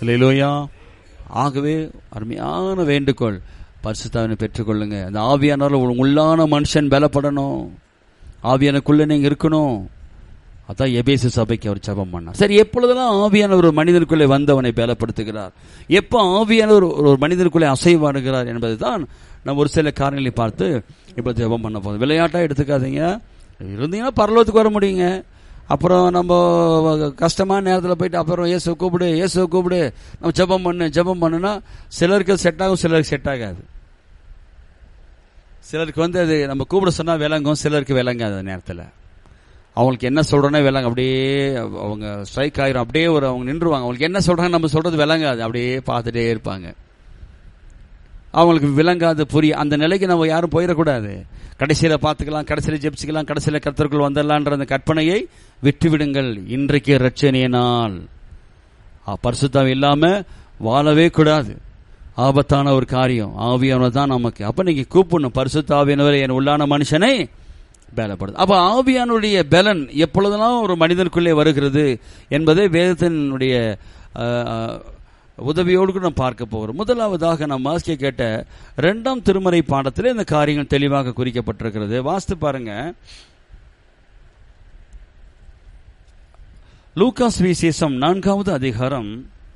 இல்லையிலோயா ஆகவே அருமையான வேண்டுகோள் பரிசுத்தாவினை பெற்றுக்கொள்ளுங்க அந்த ஆவியானவர் ஒரு உள்ளான மனுஷன் பலப்படணும் ஆவியானுக்குள்ள நீங்க இருக்கணும் அதான் எபேசு சபைக்கு அவர் ஜெபம் பண்ணார் சரி எப்பொழுதெல்லாம் ஆவியானவர் ஒரு மனிதனுக்குள்ளே வந்தவனை பலப்படுத்துகிறார் எப்போ ஆவியானவர் ஒரு ஒரு மனிதனுக்குள்ளே அசைவாடுகிறார் என்பதுதான் நம்ம ஒரு சில காரணங்களை பார்த்து இப்போ ஜெபம் பண்ண போதும் விளையாட்டா எடுத்துக்காதீங்க இருந்தீங்கன்னா பரலோகத்துக்கு வர முடியுங்க அப்புறம் நம்ம கஷ்டமான நேரத்தில் போயிட்டு அப்புறம் இயேசு கூப்பிடு இயேசு கூப்பிடு நம்ம ஜெபம் பண்ணு ஜெபம் பண்ணுனா சிலருக்கு செட் ஆகும் சிலருக்கு செட் ஆகாது சிலருக்கு வந்து அது நம்ம கூப்பிட சொன்னா விளங்கும் சிலருக்கு விளங்காது அந்த நேரத்தில் அவங்களுக்கு என்ன சொல்றோன்னே விளங்க அப்படியே அவங்க ஸ்ட்ரைக் ஆயிரும் அப்படியே ஒரு அவங்க நின்றுவாங்க அவங்களுக்கு என்ன சொல்றாங்க நம்ம சொல்றது விளங்காது அப்படியே பார்த்துட்டே இருப்பாங்க அவங்களுக்கு விளங்காது புரிய அந்த நிலைக்கு நம்ம யாரும் போயிடக்கூடாது கடைசியில பார்த்துக்கலாம் கடைசியில ஜெபிச்சுக்கலாம் கடைசியில கர்த்தருக்குள் வந்துடலான்ற அந்த கற்பனையை விட்டுவிடுங்கள் இன்றைக்கு ரட்சணிய நாள் ஆ, பரிசுத்தம் இல்லாம வாழவே கூடாது ஆபத்தான ஒரு காரியம் ஆவியானவர் தான் நமக்கு அப்ப நீங்க கூப்பிடணும் பரிசுத்த ஆவியானவர் என் உள்ளான மனுஷனை பலப்படுது அப்ப ஆவியானுடைய பலன் எப்பொழுதெல்லாம் ஒரு மனிதனுக்குள்ளே வருகிறது என்பதை வேதத்தினுடைய அஹ், அஹ், உதவியோடு கூட நாம் பார்க்க போகிறோம் முதலாவதாக நாம் வாசிக்க கேட்ட இரண்டாம் திருமறை பாடத்தில் இந்த காரியங்கள் தெளிவாக குறிக்கப்பட்டிருக்கிறது வாசித்து பாருங்க லூகாஸ் விசேஷம் நான்காவது அதிகாரம்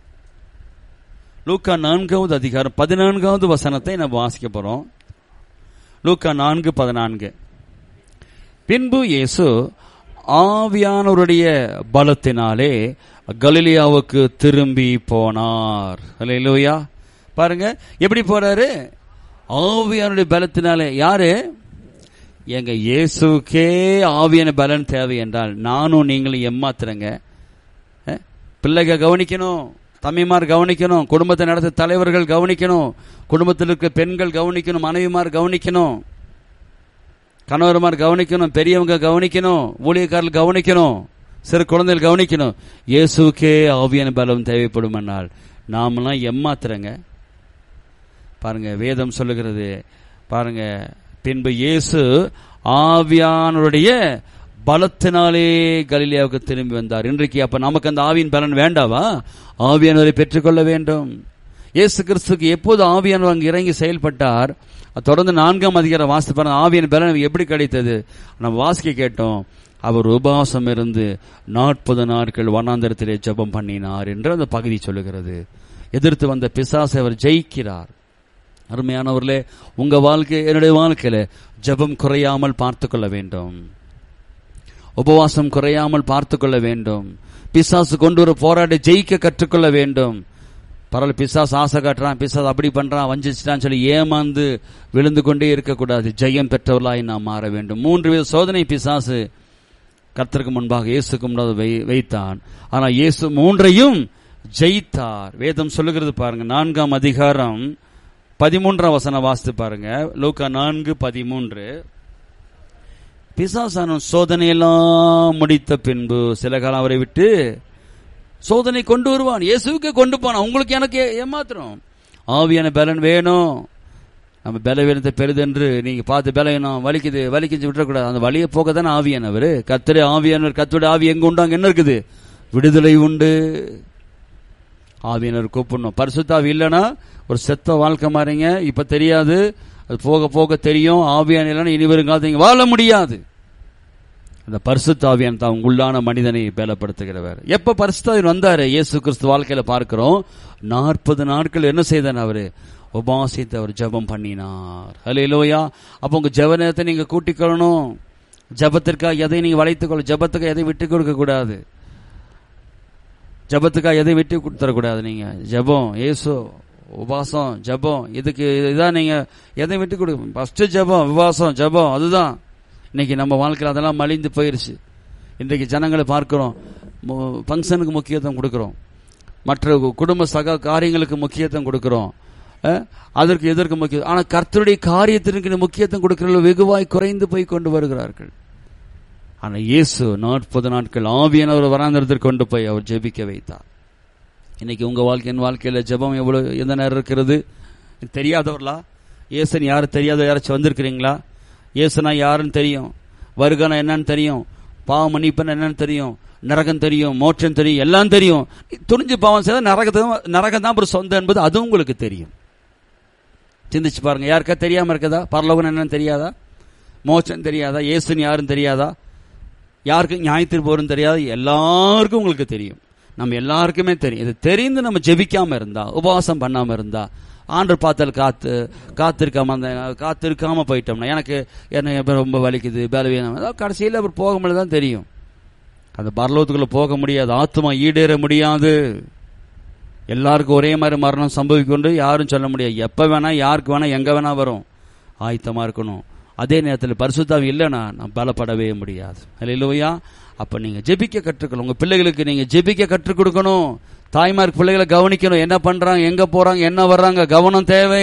லூக்கா நான்காவது அதிகாரம் பதினான்காவது வசனத்தை நம்ம வாசிக்க போறோம் லூக்கா நான்கு பதினான்கு பின்பு இயேசு ஆவியானவருடைய பலத்தினாலே கலிலியாவுக்கு திரும்பி போனார் அல்லேலூயா பாருங்க எப்படி போறாரு ஆவியானுடைய பலத்தினாலே யாரு எங்க இயேசுக்கே ஆவியான பலன் தேவை என்றால் நானும் நீங்களும் ஏமாத்துறங்க அஹ், பிள்ளைக கவனிக்கணும் தம்பிமார் கவனிக்கணும் குடும்பத்தை நடத்த தலைவர்கள் கவனிக்கணும் குடும்பத்தில் இருக்க பெண்கள் கவனிக்கணும் மனைவிமார் கவனிக்கணும் கணவர்மார் கவனிக்கணும் பெரியவங்க கவனிக்கணும் ஊழியக்காரர்கள் கவனிக்கணும் சிறு குழந்தைகள் கவனிக்கணும் இயேசுக்கே ஆவியான பலம் தேவைப்படும் என்னால் நாமெல்லாம் எம்மாத்துறங்க பாருங்க வேதம் சொல்லுகிறது பாருங்க பின்பு இயேசு ஆவியானவருடைய பலத்தினாலே கலிலியாவுக்கு திரும்பி வந்தார் இன்றைக்கு அப்ப நமக்கு அந்த ஆவியின் பலன் வேண்டாவா ஆவியானவரை பெற்றுக்கொள்ள வேண்டும் இயேசு கிறிஸ்துக்கு எப்போது ஆவியானவர் அங்கு இறங்கி செயல்பட்டார் தொடர்ந்து நான்காம் அதிகாரம் வாசித்து பாருங்க ஆவியான பலன் எப்படி கிடைத்தது நம்ம வாசிக்க கேட்டோம் அவர் உபவாசம் இருந்து நாற்பது நாட்கள் வனாந்தரத்திலே ஜெபம் பண்ணினார் என்று அந்த பகுதி சொல்லுகிறது எதிர்த்து வந்த பிசாசை அவர் ஜெயிக்கிறார் அருமையானவர்களே உங்க வாழ்க்கை என்னுடைய வாழ்க்கையில ஜெபம் குறையாமல் பார்த்துக் கொள்ள வேண்டும் உபவாசம் குறையாமல் பார்த்துக் கொள்ள வேண்டும் பிசாசு கொண்டு வர போராடி ஜெயிக்க கற்றுக்கொள்ள வேண்டும் பரவாயில்ல பிசாசு ஆசை காட்டுறான் பிசாசு அப்படி பண்றான் வஞ்சிச்சிட்டான்னு சொல்லி ஏமாந்து விழுந்து கொண்டே இருக்கக்கூடாது ஜெயம் பெற்றவர்களாய் நாம் மாற வேண்டும் மூன்று வித சோதனை பிசாசு கர்த்தருக்கு முன்பாக இயேசுக்கு முன்பாக வை- வைத்தான் ஆனா இயேசு மூன்றையும் ஜெயித்தார் வேதம் சொல்லுகிறது பாருங்க நான்காம் அதிகாரம் பதிமூன்றாம் வசனம் வாசித்து பாருங்க லூக்கா நான்கு பதிமூன்று பிசாசான சோதனையெல்லாம் முடித்த பின்பு சில காலம் அவரை விட்டு சோதனை கொண்டு வருவான் இயேசுவுக்கு கொண்டு போனான் உங்களுக்கு எனக்கு ஏ- ஏமாத்திரம் ஆவியான பலன் வேணும் நம்ம பலவீனத்தை பெரிதென்று நீங்க பார்த்து பலவீனம் வலிக்குது வலிக்குது விட்டுறக்கூடாது அந்த வலியை போக தானே ஆவியானவர் கத்தரே ஆவியானவர் கத்தோட ஆவி எங்க உண்டு அங்க என்ன இருக்குது விடுதலை உண்டு ஆவியானவர் கூப்பிடணும் பரிசுத்தாவி இல்லைன்னா ஒரு செத்த வாழ்க்கை மாறிங்க இப்ப தெரியாது அது போக போக தெரியும் ஆவியான இல்லைன்னா இனி வருங்காலத்து நீங்க வாழ முடியாது அந்த பரிசுத்தாவியன் தான் உள்ளான மனிதனை பலப்படுத்துகிறவர் எப்ப பரிசுத்தாவியன் வந்தாரு இயேசு கிறிஸ்து வாழ்க்கையில பார்க்கிறோம் நாற்பது நாட்கள் என்ன செய்தார் அவரு உபாசித்து அவர் ஜெபம் பண்ணினார் ஹalleluya அப்ப உங்க ஜெப நேரத்தை நீங்க கூட்டிக்கொள்ளணும் ஜெபத்திற்காக எதை நீங்க வளைத்துக் கொள்ள ஜெபத்துக்கு எதை விட்டு கொடுக்க கூடாது ஜெபத்துக்காக எதை விட்டு கொடுத்துடக்கூடாது நீங்க ஜெபம் இயேசு உபாசம் ஜெபம் இதுக்கு இதான் நீங்க எதை விட்டு கொடுக்க ஃபர்ஸ்ட் ஜெபம் உபாசம் ஜெபம் அதுதான் இன்னைக்கு நம்ம வாழ்க்கையில் அதெல்லாம் மலிந்து போயிருச்சு இன்றைக்கு ஜனங்களை பார்க்கிறோம் ஃபங்க்ஷனுக்கு முக்கியத்துவம் கொடுக்கிறோம் மற்ற குடும்ப சக காரியங்களுக்கு முக்கியத்துவம் கொடுக்கிறோம் அஹ், அதற்கு எதற்கு முக்கியம் ஆனா கர்த்தருடைய காரியத்திற்கு முக்கியத்துவம் கொடுக்கிறவர்கள் வெகுவாய் குறைந்து போய் கொண்டு வருகிறார்கள் ஆனா இயேசு நாற்பது நாட்கள் ஆவியானவர் வராந்திரத்திற்கு கொண்டு போய் அவர் ஜெபிக்க வைத்தார் இன்னைக்கு உங்க வாழ்க்கை என் வாழ்க்கையில ஜெபம் எவ்வளவு எந்த நேரம் இருக்கிறது தெரியாதவர்களா இயேசன் யாரு தெரியாத யாராச்சும் வந்திருக்கிறீங்களா இயேசுனா யாருன்னு தெரியும் வருகனா என்னன்னு தெரியும் பாவ மன்னிப்புன்னு என்னன்னு தெரியும் நரகம் தெரியும் மோட்சம் தெரியும் எல்லாம் தெரியும் துணிஞ்சு பாவம் செய்தா நரகத்தான் நரகம் தான் ஒரு சொந்தம் என்பது அதுவும் உங்களுக்கு தெரியும் சிந்திச்சு பாருங்க யாருக்கா தெரியாம இருக்குதா பரலோகம் என்னன்னு தெரியாதா மோட்சம் தெரியாதா இயேசுன்னு யாரும் தெரியாதா யாருக்கு நியாயத்திற்கு போரும் தெரியாதா எல்லாருக்கும் உங்களுக்கு தெரியும் நம்ம எல்லாருக்குமே தெரியும் இது தெரிந்து நம்ம ஜெபிக்காம இருந்தா உபவாசம் பண்ணாம இருந்தா ஆண்டர் பார்த்தல் காத்து காத்திருக்காம அந்த காத்திருக்காம போயிட்டோம்னா எனக்கு என்ன இப்ப ரொம்ப வலிக்குது பலவீனம் அதாவது கடைசியில் அவர் போக முடியாது தான் தெரியும் அந்த பரலோகத்துக்குள்ள போக முடியாது ஆத்மா ஈடேற முடியாது எல்லாருக்கும் ஒரே மாதிரி மரணம் சம்பவிக்கொண்டு யாரும் சொல்ல முடியாது எப்ப வேணா யாருக்கு வேணா எங்க வேணா வரும் ஆயத்தமா இருக்கணும் அதே நேரத்தில் பரிசுத்தாவி இல்லைன்னா நான் பலப்படவே முடியாது இல்லையா அப்ப நீங்க ஜெபிக்க கற்றுக்கணும் உங்க பிள்ளைகளுக்கு நீங்க ஜெபிக்க கற்றுக் கொடுக்கணும் தாய்மார்க்கு பிள்ளைகளை கவனிக்கணும் என்ன பண்றாங்க எங்க போறாங்க என்ன வர்றாங்க கவனம் தேவை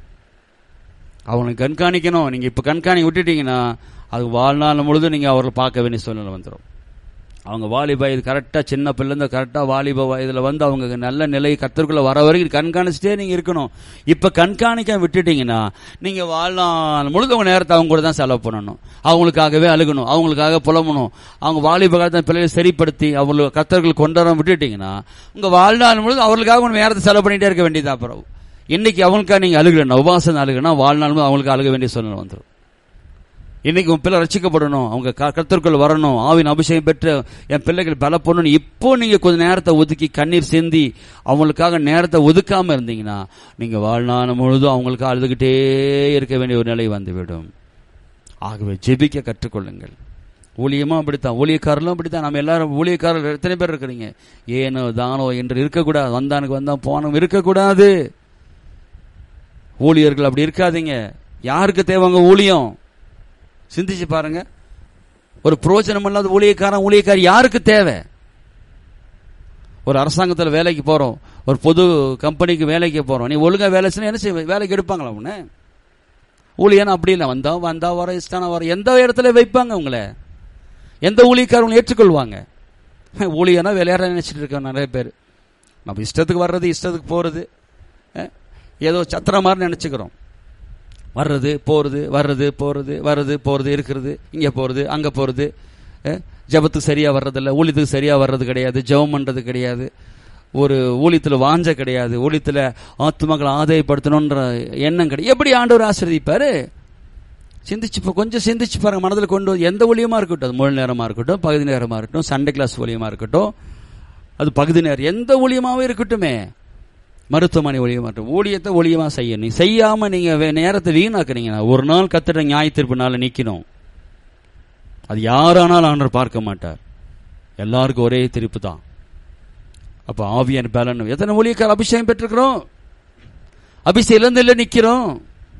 அவங்களை கண்காணிக்கணும் நீங்க இப்ப கண்காணி விட்டுட்டீங்கன்னா அது வாழ்நாள் முழுதும் நீங்க அவர்களை பார்க்க வேண்டிய சூழ்நிலை வந்துடும் அவங்க வாலிப இது கரெக்டாக சின்ன பிள்ளைங்க கரெக்டாக வாலிப வயதில் வந்து அவங்க நல்ல நிலை கத்தருக்குள்ள வர வரைக்கும் கண்காணிச்சிட்டே நீங்கள் இருக்கணும் இப்போ கண்காணிக்க விட்டுட்டீங்கன்னா நீங்கள் வாழ்நாள் முழுக்க உங்கள் நேரத்தை அவங்க கூட தான் செலவு பண்ணணும் அவங்களுக்காகவே அழுகணும் அவங்களுக்காக புலம்பணும் அவங்க வாலிப காலத்தை பிள்ளைகளை சரிப்படுத்தி அவங்களுக்கு கத்தர்கள் கொண்டு வர விட்டுட்டீங்கன்னா உங்கள் வாழ்நாள் முழுக்க அவர்களுக்காக உங்கள் நேரத்தை செலவு பண்ணிகிட்டே இருக்க வேண்டியதா அப்புறம் இன்னைக்கு அவங்களுக்காக நீங்கள் அழுகலன்னா உபாசம் அழுகுனா வாழ்நாள் முழுக்க அவங்களுக்கு அழுக வேண்டிய சூழ்நிலை வந்துடும் இன்னைக்கு உன் பிள்ளை ரசிக்கப்படணும் அவங்க கருத்திற்குள் வரணும் ஆவின் அபிஷேகம் பெற்று என் பிள்ளைகள் பலப்படணும் இப்போ நீங்க கொஞ்ச நேரத்தை ஒதுக்கி கண்ணீர் சிந்தி அவங்களுக்காக நேரத்தை ஒதுக்காம இருந்தீங்கன்னா நீங்க வாழ்நாள் முழுதும் அவங்களுக்கு அழுதுகிட்டே இருக்க வேண்டிய ஒரு நிலை வந்துவிடும் ஆகவே ஜெபிக்க கற்றுக்கொள்ளுங்கள் ஊழியமும் அப்படித்தான் ஊழியக்காரர்களும் அப்படித்தான் நம்ம எல்லாரும் ஊழியக்காரர்கள் எத்தனை பேர் இருக்கிறீங்க ஏனோ தானோ என்று இருக்கக்கூடாது வந்தானுக்கு வந்தா போனோம் இருக்கக்கூடாது ஊழியர்கள் அப்படி இருக்காதீங்க யாருக்கு தேவைங்க ஊழியம் சிந்திச்சு பாருங்க ஒரு புரோஜனம் இல்லாத ஊழியக்காரன் ஊழியக்காரி யாருக்கு தேவை ஒரு அரசாங்கத்தில் வேலைக்கு போறோம் ஒரு பொது கம்பெனிக்கு வேலைக்கு போறோம் நீ ஒழுங்கா வேலை செய்ய என்ன செய்ய வேலைக்கு எடுப்பாங்களா உன்ன ஊழியனா அப்படி இல்லை வந்தா வந்தா வர இஷ்டான வர எந்த இடத்துல வைப்பாங்க உங்களை எந்த ஊழியக்காரங்க ஏற்றுக்கொள்வாங்க ஊழியனா விளையாட நினைச்சிட்டு இருக்க நிறைய பேர் நம்ம இஷ்டத்துக்கு வர்றது இஷ்டத்துக்கு போறது ஏதோ சத்திர மாதிரி நினைச்சுக்கிறோம் வர்றது போறது வர்றது போறது வர்றது போறது இருக்கிறது இங்க போறது அங்க போறது ஜபத்துக்கு சரியா வர்றதில்ல ஊழியத்துக்கு சரியா வர்றது கிடையாது ஜெபம் பண்றது கிடையாது ஒரு ஊழியத்துல வாஞ்ச கிடையாது ஊழியத்துல ஆத்மக்களை ஆதாயப்படுத்தணும்ன்ற எண்ணம் கிடையாது எப்படி ஆண்டவர் ஆசிரியப்பாரு சிந்திச்சு கொஞ்சம் சிந்திச்சு பாருங்க மனதில் கொண்டு எந்த ஊழியமா இருக்கட்டும் அது முழு நேரமா இருக்கட்டும் பகுதி நேரமா இருக்கட்டும் சண்டே கிளாஸ் ஊழியமா இருக்கட்டும் அது பகுதி நேரம் எந்த ஊழியமாவே இருக்கட்டுமே மருத்துவமனை ஒழிய மாட்டோம் ஊழியத்தை ஒழியமா செய்யணும் நீ செய்யாம நீங்க நேரத்தை வீணாக்குறீங்கன்னா ஒரு நாள் கத்துற நியாய தீர்ப்புனால நிக்கணும் அது யாரானாலும் ஆண்டர் பார்க்க மாட்டார் எல்லாருக்கும் ஒரே திருப்பு தான் அப்ப ஆவியன் பலன் எத்தனை ஊழியக்கார அபிஷேகம் பெற்றிருக்கிறோம் அபிஷேகம் இழந்து இல்லை நிக்கிறோம்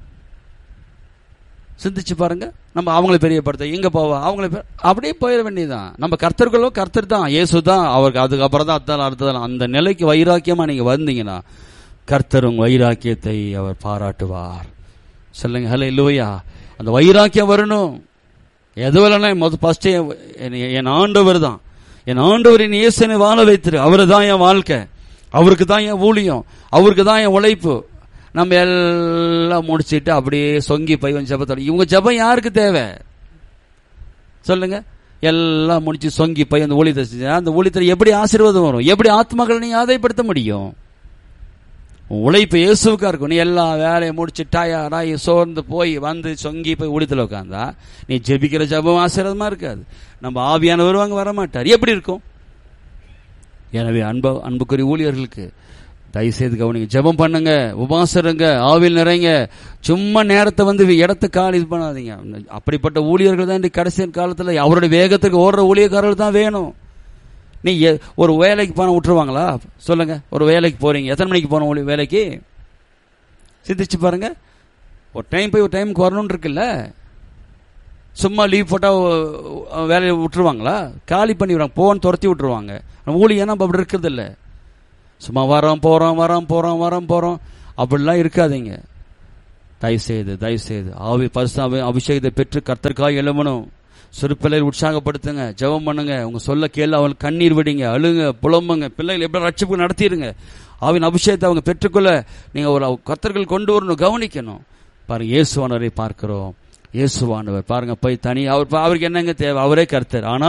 சிந்திச்சு பாருங்க நம்ம அவங்களை பெரியப்படுத்த எங்க போவா அவங்களை அப்படியே போயிட வேண்டியதுதான் நம்ம கர்த்தர்களோ கர்த்தர் தான் இயேசு தான் அவருக்கு அதுக்கப்புறம் தான் அத்தால் அடுத்ததால் அந்த நிலைக்கு வைராக்கியமா நீங்க வந்தீங்கன்னா கர்த்தர் உங்க வைராக்கியத்தை அவர் பாராட்டுவார் சொல்லுங்க ஹலோ இல்லையா அந்த வைராக்கியம் வரணும் எதுவெல்லாம் முதல் ஃபர்ஸ்ட் என் ஆண்டவர் தான் என் ஆண்டவரின் இயேசனை வாழ வைத்திரு அவரு தான் என் வாழ்க்கை அவருக்கு தான் என் ஊழியம் அவருக்கு தான் என் உழைப்பு நம்ம எல்லாம் முடிச்சிட்டு அப்படியே சொங்கி போய் ஜபத்தோட இவங்க ஜபம் யாருக்கு தேவை சொல்லுங்க எல்லாம் முடிச்சு சொங்கி போய் அந்த ஊழியத்தை அந்த ஊழியத்தில் எப்படி ஆசீர்வாதம் வரும் எப்படி ஆத்மாக்களை நீ ஆதாயப்படுத்த முடியும் உழைப்பு இயேசுக்கா இருக்கும் நீ எல்லா வேலையை முடிச்சு டயராகி சோர்ந்து போய் வந்து சொங்கி போய் ஊழியத்தில் உட்காந்தா நீ ஜெபிக்கிற ஜபம் ஆசீர்வாதமா இருக்காது நம்ம ஆவியான வருவாங்க வரமாட்டார் எப்படி இருக்கும் எனவே அன்பு அன்புக்குரிய ஊழியர்களுக்கு தயவுசெய்து கவனிங்க ஜெபம் பண்ணுங்க உபாசருங்க ஆவில் நிறைங்க சும்மா நேரத்தை வந்து இடத்த கால் இது பண்ணாதீங்க அப்படிப்பட்ட ஊழியர்கள் தான் கடைசி காலத்தில் அவருடைய வேகத்துக்கு ஓடுற ஊழியக்காரர்கள் தான் வேணும் நீ ஒரு வேலைக்கு போன விட்டுருவாங்களா சொல்லுங்க ஒரு வேலைக்கு போறீங்க எத்தனை மணிக்கு போன ஊழிய வேலைக்கு சிந்திச்சு பாருங்க ஒரு டைம் போய் ஒரு டைமுக்கு வரணும்னு இருக்குல்ல சும்மா லீவ் போட்டா வேலையை விட்டுருவாங்களா காலி பண்ணி விடுறாங்க போன்னு துரத்தி விட்டுருவாங்க ஊழியனா அப்படி இருக்கிறது இல்லை சும்மா வரோம் போறோம் வரோம் போறோம் வரோம் போறோம் அப்படிலாம் இருக்காதீங்க தயவுசெய்து தயவுசெய்து ஆவி பரிசு அபிஷேகத்தை பெற்று கர்த்தர்க்காக எழுமணும் சிறுப்பிள்ளைகள் உற்சாகப்படுத்துங்க ஜெபம் பண்ணுங்க உங்க சொல்ல கேள்வி அவங்க கண்ணீர் விடுங்க அழுங்க புலம்புங்க பிள்ளைகள் எப்படி ரட்சிப்பு நடத்திடுங்க ஆவின் அபிஷேகத்தை அவங்க பெற்றுக்கொள்ள நீங்க ஒரு கர்த்தர்கள் கொண்டு வரணும் கவனிக்கணும் பாருங்க இயேசுவானவரை பார்க்கிறோம் இயேசுவானவர் பாருங்க போய் தனி அவர் அவருக்கு என்னங்க தேவை அவரே கர்த்தர் ஆனா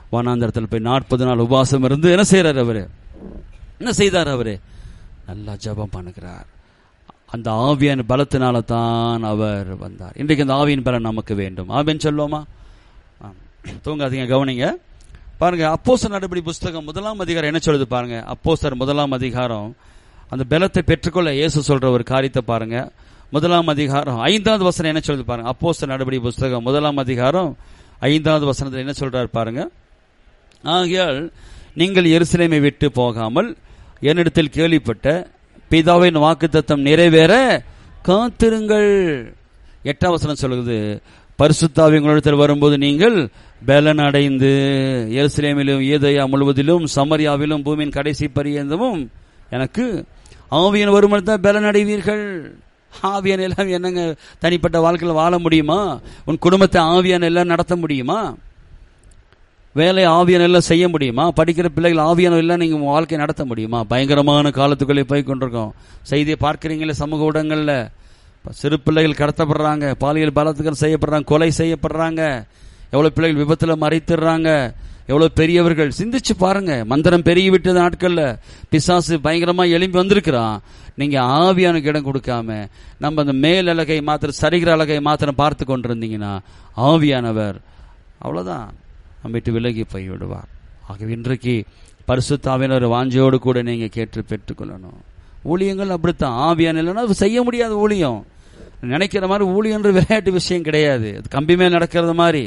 வனாந்தரத்தில் போய் நாற்பது நாள் உபவாசம் இருந்து என்ன செய்யறாரு அவரு என்ன செய்தார் அவரு நல்லா ஜெபம் பண்ணுகிறார் அந்த ஆவியான பலத்தினால தான் அவர் வந்தார் இன்றைக்கு அந்த ஆவியின் பலன் நமக்கு வேண்டும் ஆவின் சொல்லுவோமா ஆ. தூங்காதீங்க கவனிங்க பாருங்க அப்போஸ்தலர் நடபடி புஸ்தகம் முதலாம் அதிகாரம் என்ன சொல்லுது பாருங்க அப்போஸ்தலர் முதலாம் அதிகாரம் அந்த பலத்தை பெற்றுக்கொள்ள இயேசு சொல்ற ஒரு காரியத்தை பாருங்க முதலாம் அதிகாரம் ஐந்தாவது வசனம் என்ன சொல்லுது பாருங்க அப்போஸ்தலர் நடபடி புஸ்தகம் முதலாம் அதிகாரம் ஐந்தாவது வசனத்தில் என்ன சொல்றாரு பாருங்க ஆகையால் நீங்கள் எருசலேமை விட்டு போகாமல் என்னிடத்தில் கேள்விப்பட்ட பிதாவின் வாக்குத்தத்தம் நிறைவேற காத்திருங்கள் எட்டாம் வசனம் சொல்லுது பரிசுத்தாவி உங்களிடத்தில் வரும்போது நீங்கள் பலன் அடைந்து எருசலேமிலும் ஏதயா முழுவதிலும் சமரியாவிலும் பூமியின் கடைசி பரியந்தமும் எனக்கு ஆவியன் வருமானத்தை பலன் அடைவீர்கள் ஆவியன் எல்லாம் என்னங்க தனிப்பட்ட வாழ்க்கையில் வாழ முடியுமா உன் குடும்பத்தை ஆவியன் எல்லாம் நடத்த முடியுமா வேலை ஆவியன் எல்லாம் செய்ய முடியுமா படிக்கிற பிள்ளைகள் ஆவியனம் எல்லாம் நீங்க உங்க வாழ்க்கையை நடத்த முடியுமா பயங்கரமான காலத்துக்குள்ளே போய் கொண்டிருக்கோம் செய்தியை பார்க்கிறீங்களே சமூக ஊடகங்கள்ல சிறு பிள்ளைகள் கடத்தப்படுறாங்க பாலியல் பலத்துக்கள் செய்யப்படுறாங்க கொலை செய்யப்படுறாங்க எவ்வளவு பிள்ளைகள் விபத்துல மறைத்துடுறாங்க எவ்வளவு பெரியவர்கள் சிந்திச்சு பாருங்க மந்திரம் பெருகி விட்டது நாட்கள்ல பிசாசு பயங்கரமா எழும்பி வந்திருக்கிறான் நீங்க ஆவியானுக்கு இடம் கொடுக்காம நம்ம அந்த மேல் அழகை மாத்திரம் சரிகிற அழகை மாத்திரம் பார்த்து கொண்டிருந்தீங்கன்னா ஆவியானவர் அவ்வளவுதான் நம்ம விட்டு விலகி போய் விடுவார் ஆகவே இன்றைக்கு பரிசுத்தாவின் ஒரு வாஞ்சையோடு கூட நீங்க கேட்டு பெற்றுக்கொள்ளணும் ஊழியங்கள் அப்படித்தான் ஆவியான இல்லைன்னா அது செய்ய முடியாத ஊழியம் நினைக்கிற மாதிரி ஊழியன்ற விளையாட்டு விஷயம் கிடையாது அது கம்பி மேல் நடக்கிறது மாதிரி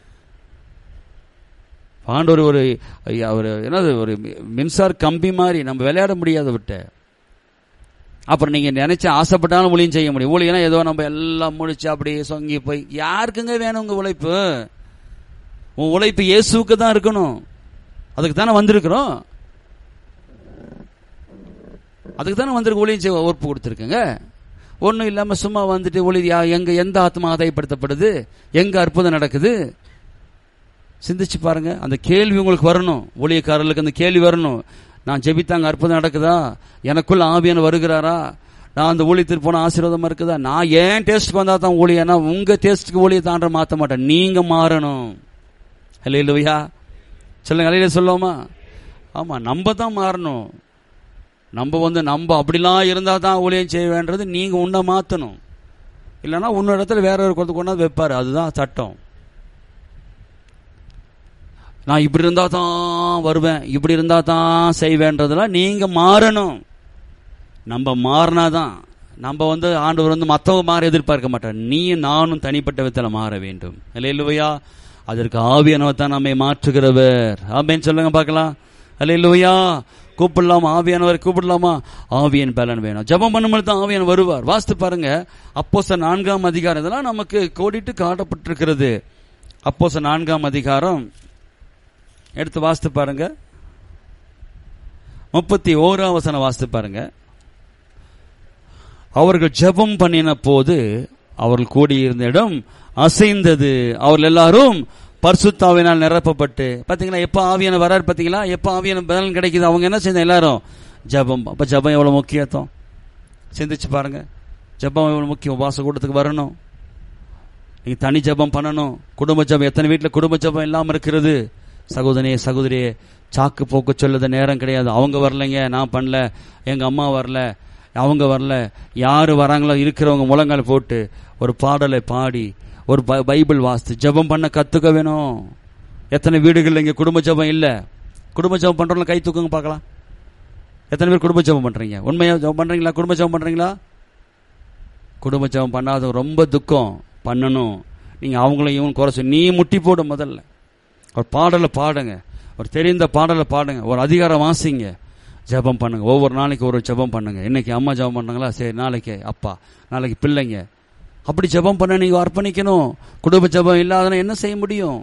ஆண்டவர் ஒரு ஒரு என்னது ஒரு மின்சார கம்பி மாதிரி நம்ம விளையாட முடியாத விட்ட அப்புறம் நீங்க நினைச்சு ஆசைப்பட்டாலும் ஊழியம் செய்ய முடியும் ஊழியனா ஏதோ நம்ம எல்லாம் முடிச்சு அப்படியே சொங்கி போய் யாருக்குங்க வேணும் உங்க உழைப்பு உன் உழைப்பு இயேசுக்கு தான் இருக்கணும் அதுக்கு தானே வந்திருக்கிறோம் அதுக்கு தானே வந்திருக்கு ஊழியம் செய்ய ஒர்ப்பு கொடுத்துருக்குங்க ஒன்றும் இல்லாமல் சும்மா வந்துட்டு ஒளி எங்க எந்த ஆத்மா ஆதாயப்படுத்தப்படுது எங்க அற்புதம் நடக்குது சிந்திச்சு பாருங்க அந்த கேள்வி உங்களுக்கு வரணும் ஊழியக்காரர்களுக்கு அந்த கேள்வி வரணும் நான் ஜெபித்தாங்க அற்புதம் நடக்குதா எனக்குள்ள ஆவியான வருகிறாரா நான் அந்த ஊழியத்திற்கு போன ஆசீர்வாதமா இருக்குதா நான் ஏன் டேஸ்ட்டுக்கு வந்தா தான் ஊழியனா உங்க டேஸ்ட்டுக்கு ஊழிய தாண்ட மாற்ற மாட்டேன் நீங்க மாறணும் இல்லையா சொல்லுங்க அலையில சொல்லுவோமா ஆமா நம்ம தான் மாறணும் நம்ம வந்து நம்ம அப்படிலாம் இருந்தா தான் ஊழியம் செய்ய வேண்டது நீங்க உன்னை மாத்தணும் இல்லைன்னா உன்னோட இடத்துல வேற ஒரு கொண்டு கொண்டாந்து வைப்பாரு அதுதான் சட்டம் நான் இப்படி இருந்தா தான் வருவேன் இப்படி இருந்தா தான் செய்வேன்றதெல்லாம் நீங்க மாறணும் நம்ம மாறினாதான் நம்ம வந்து ஆண்டவர் வந்து மற்றவங்க மாற எதிர்பார்க்க மாட்டார் நீ நானும் தனிப்பட்ட விதத்தில் மாற வேண்டும் இல்லையா அதற்கு ஆவியானவர் தான் நம்மை மாற்றுகிறவர் ஆமேன்னு சொல்லுங்க பார்க்கலாம் அல்லையா கூப்பிடலாமா ஆவியானவர் கூப்பிடலாமா ஆவியன் பலன் வேணும் ஜபம் பண்ணும்போது தான் ஆவியன் வருவார் வாஸ்து பாருங்க அப்போச நான்காம் அதிகாரம் இதெல்லாம் நமக்கு கோடிட்டு காட்டப்பட்டிருக்கிறது அப்போச நான்காம் அதிகாரம் எடுத்து வாஸ்து பாருங்க முப்பத்தி ஓராம் வசனம் வாஸ்து பாருங்க அவர்கள் ஜெபம் பண்ணின போது அவர்கள் கூடியிருந்த இடம் அசைந்தது அவர்கள் எல்லாரும் பர்சுத்தாவினால் நிரப்பப்பட்டு பாத்தீங்களா எப்ப ஆவியான வராரு பாத்தீங்களா எப்ப ஆவியான பலன் கிடைக்குது அவங்க என்ன செய்த எல்லாரும் ஜபம் அப்ப ஜபம் எவ்வளவு முக்கியத்துவம் சிந்திச்சு பாருங்க ஜபம் எவ்வளவு முக்கியம் உபாச கூட்டத்துக்கு வரணும் நீங்க தனி ஜபம் பண்ணணும் குடும்ப ஜபம் எத்தனை வீட்டுல குடும்ப ஜபம் இல்லாம இருக்கிறது சகோதரியே சகோதரியே சாக்கு போக்கு சொல்லுத நேரம் கிடையாது அவங்க வரலைங்க நான் பண்ணல எங்க அம்மா வரல அவங்க வரல யாரு வராங்களோ இருக்கிறவங்க முழங்கால் போட்டு ஒரு பாடலை பாடி ஒரு பைபிள் வாஸ்து ஜபம் பண்ண கத்துக்க வேணும் எத்தனை வீடுகள் இங்க குடும்ப ஜபம் இல்ல குடும்ப ஜபம் பண்றவங்க கை தூக்குங்க பார்க்கலாம் எத்தனை பேர் குடும்ப ஜபம் பண்றீங்க உண்மையா ஜபம் பண்றீங்களா குடும்ப ஜபம் பண்றீங்களா குடும்ப ஜபம் பண்ணாத ரொம்ப துக்கம் பண்ணணும் நீங்க அவங்களையும் இவன் குறை நீ முட்டி போடு முதல்ல ஒரு பாடலை பாடுங்க ஒரு தெரிந்த பாடலை பாடுங்க ஒரு அதிகாரம் வாசிங்க ஜபம் பண்ணுங்க ஒவ்வொரு நாளைக்கு ஒரு ஜபம் பண்ணுங்க இன்னைக்கு அம்மா ஜபம் பண்ணாங்களா சரி நாளைக்கு அப்பா நாளைக்கு பிள்ளைங்க அப்படி ஜபம் பண்ண நீங்க அர்ப்பணிக்கணும் குடும்ப ஜபம் இல்லாதனா என்ன செய்ய முடியும்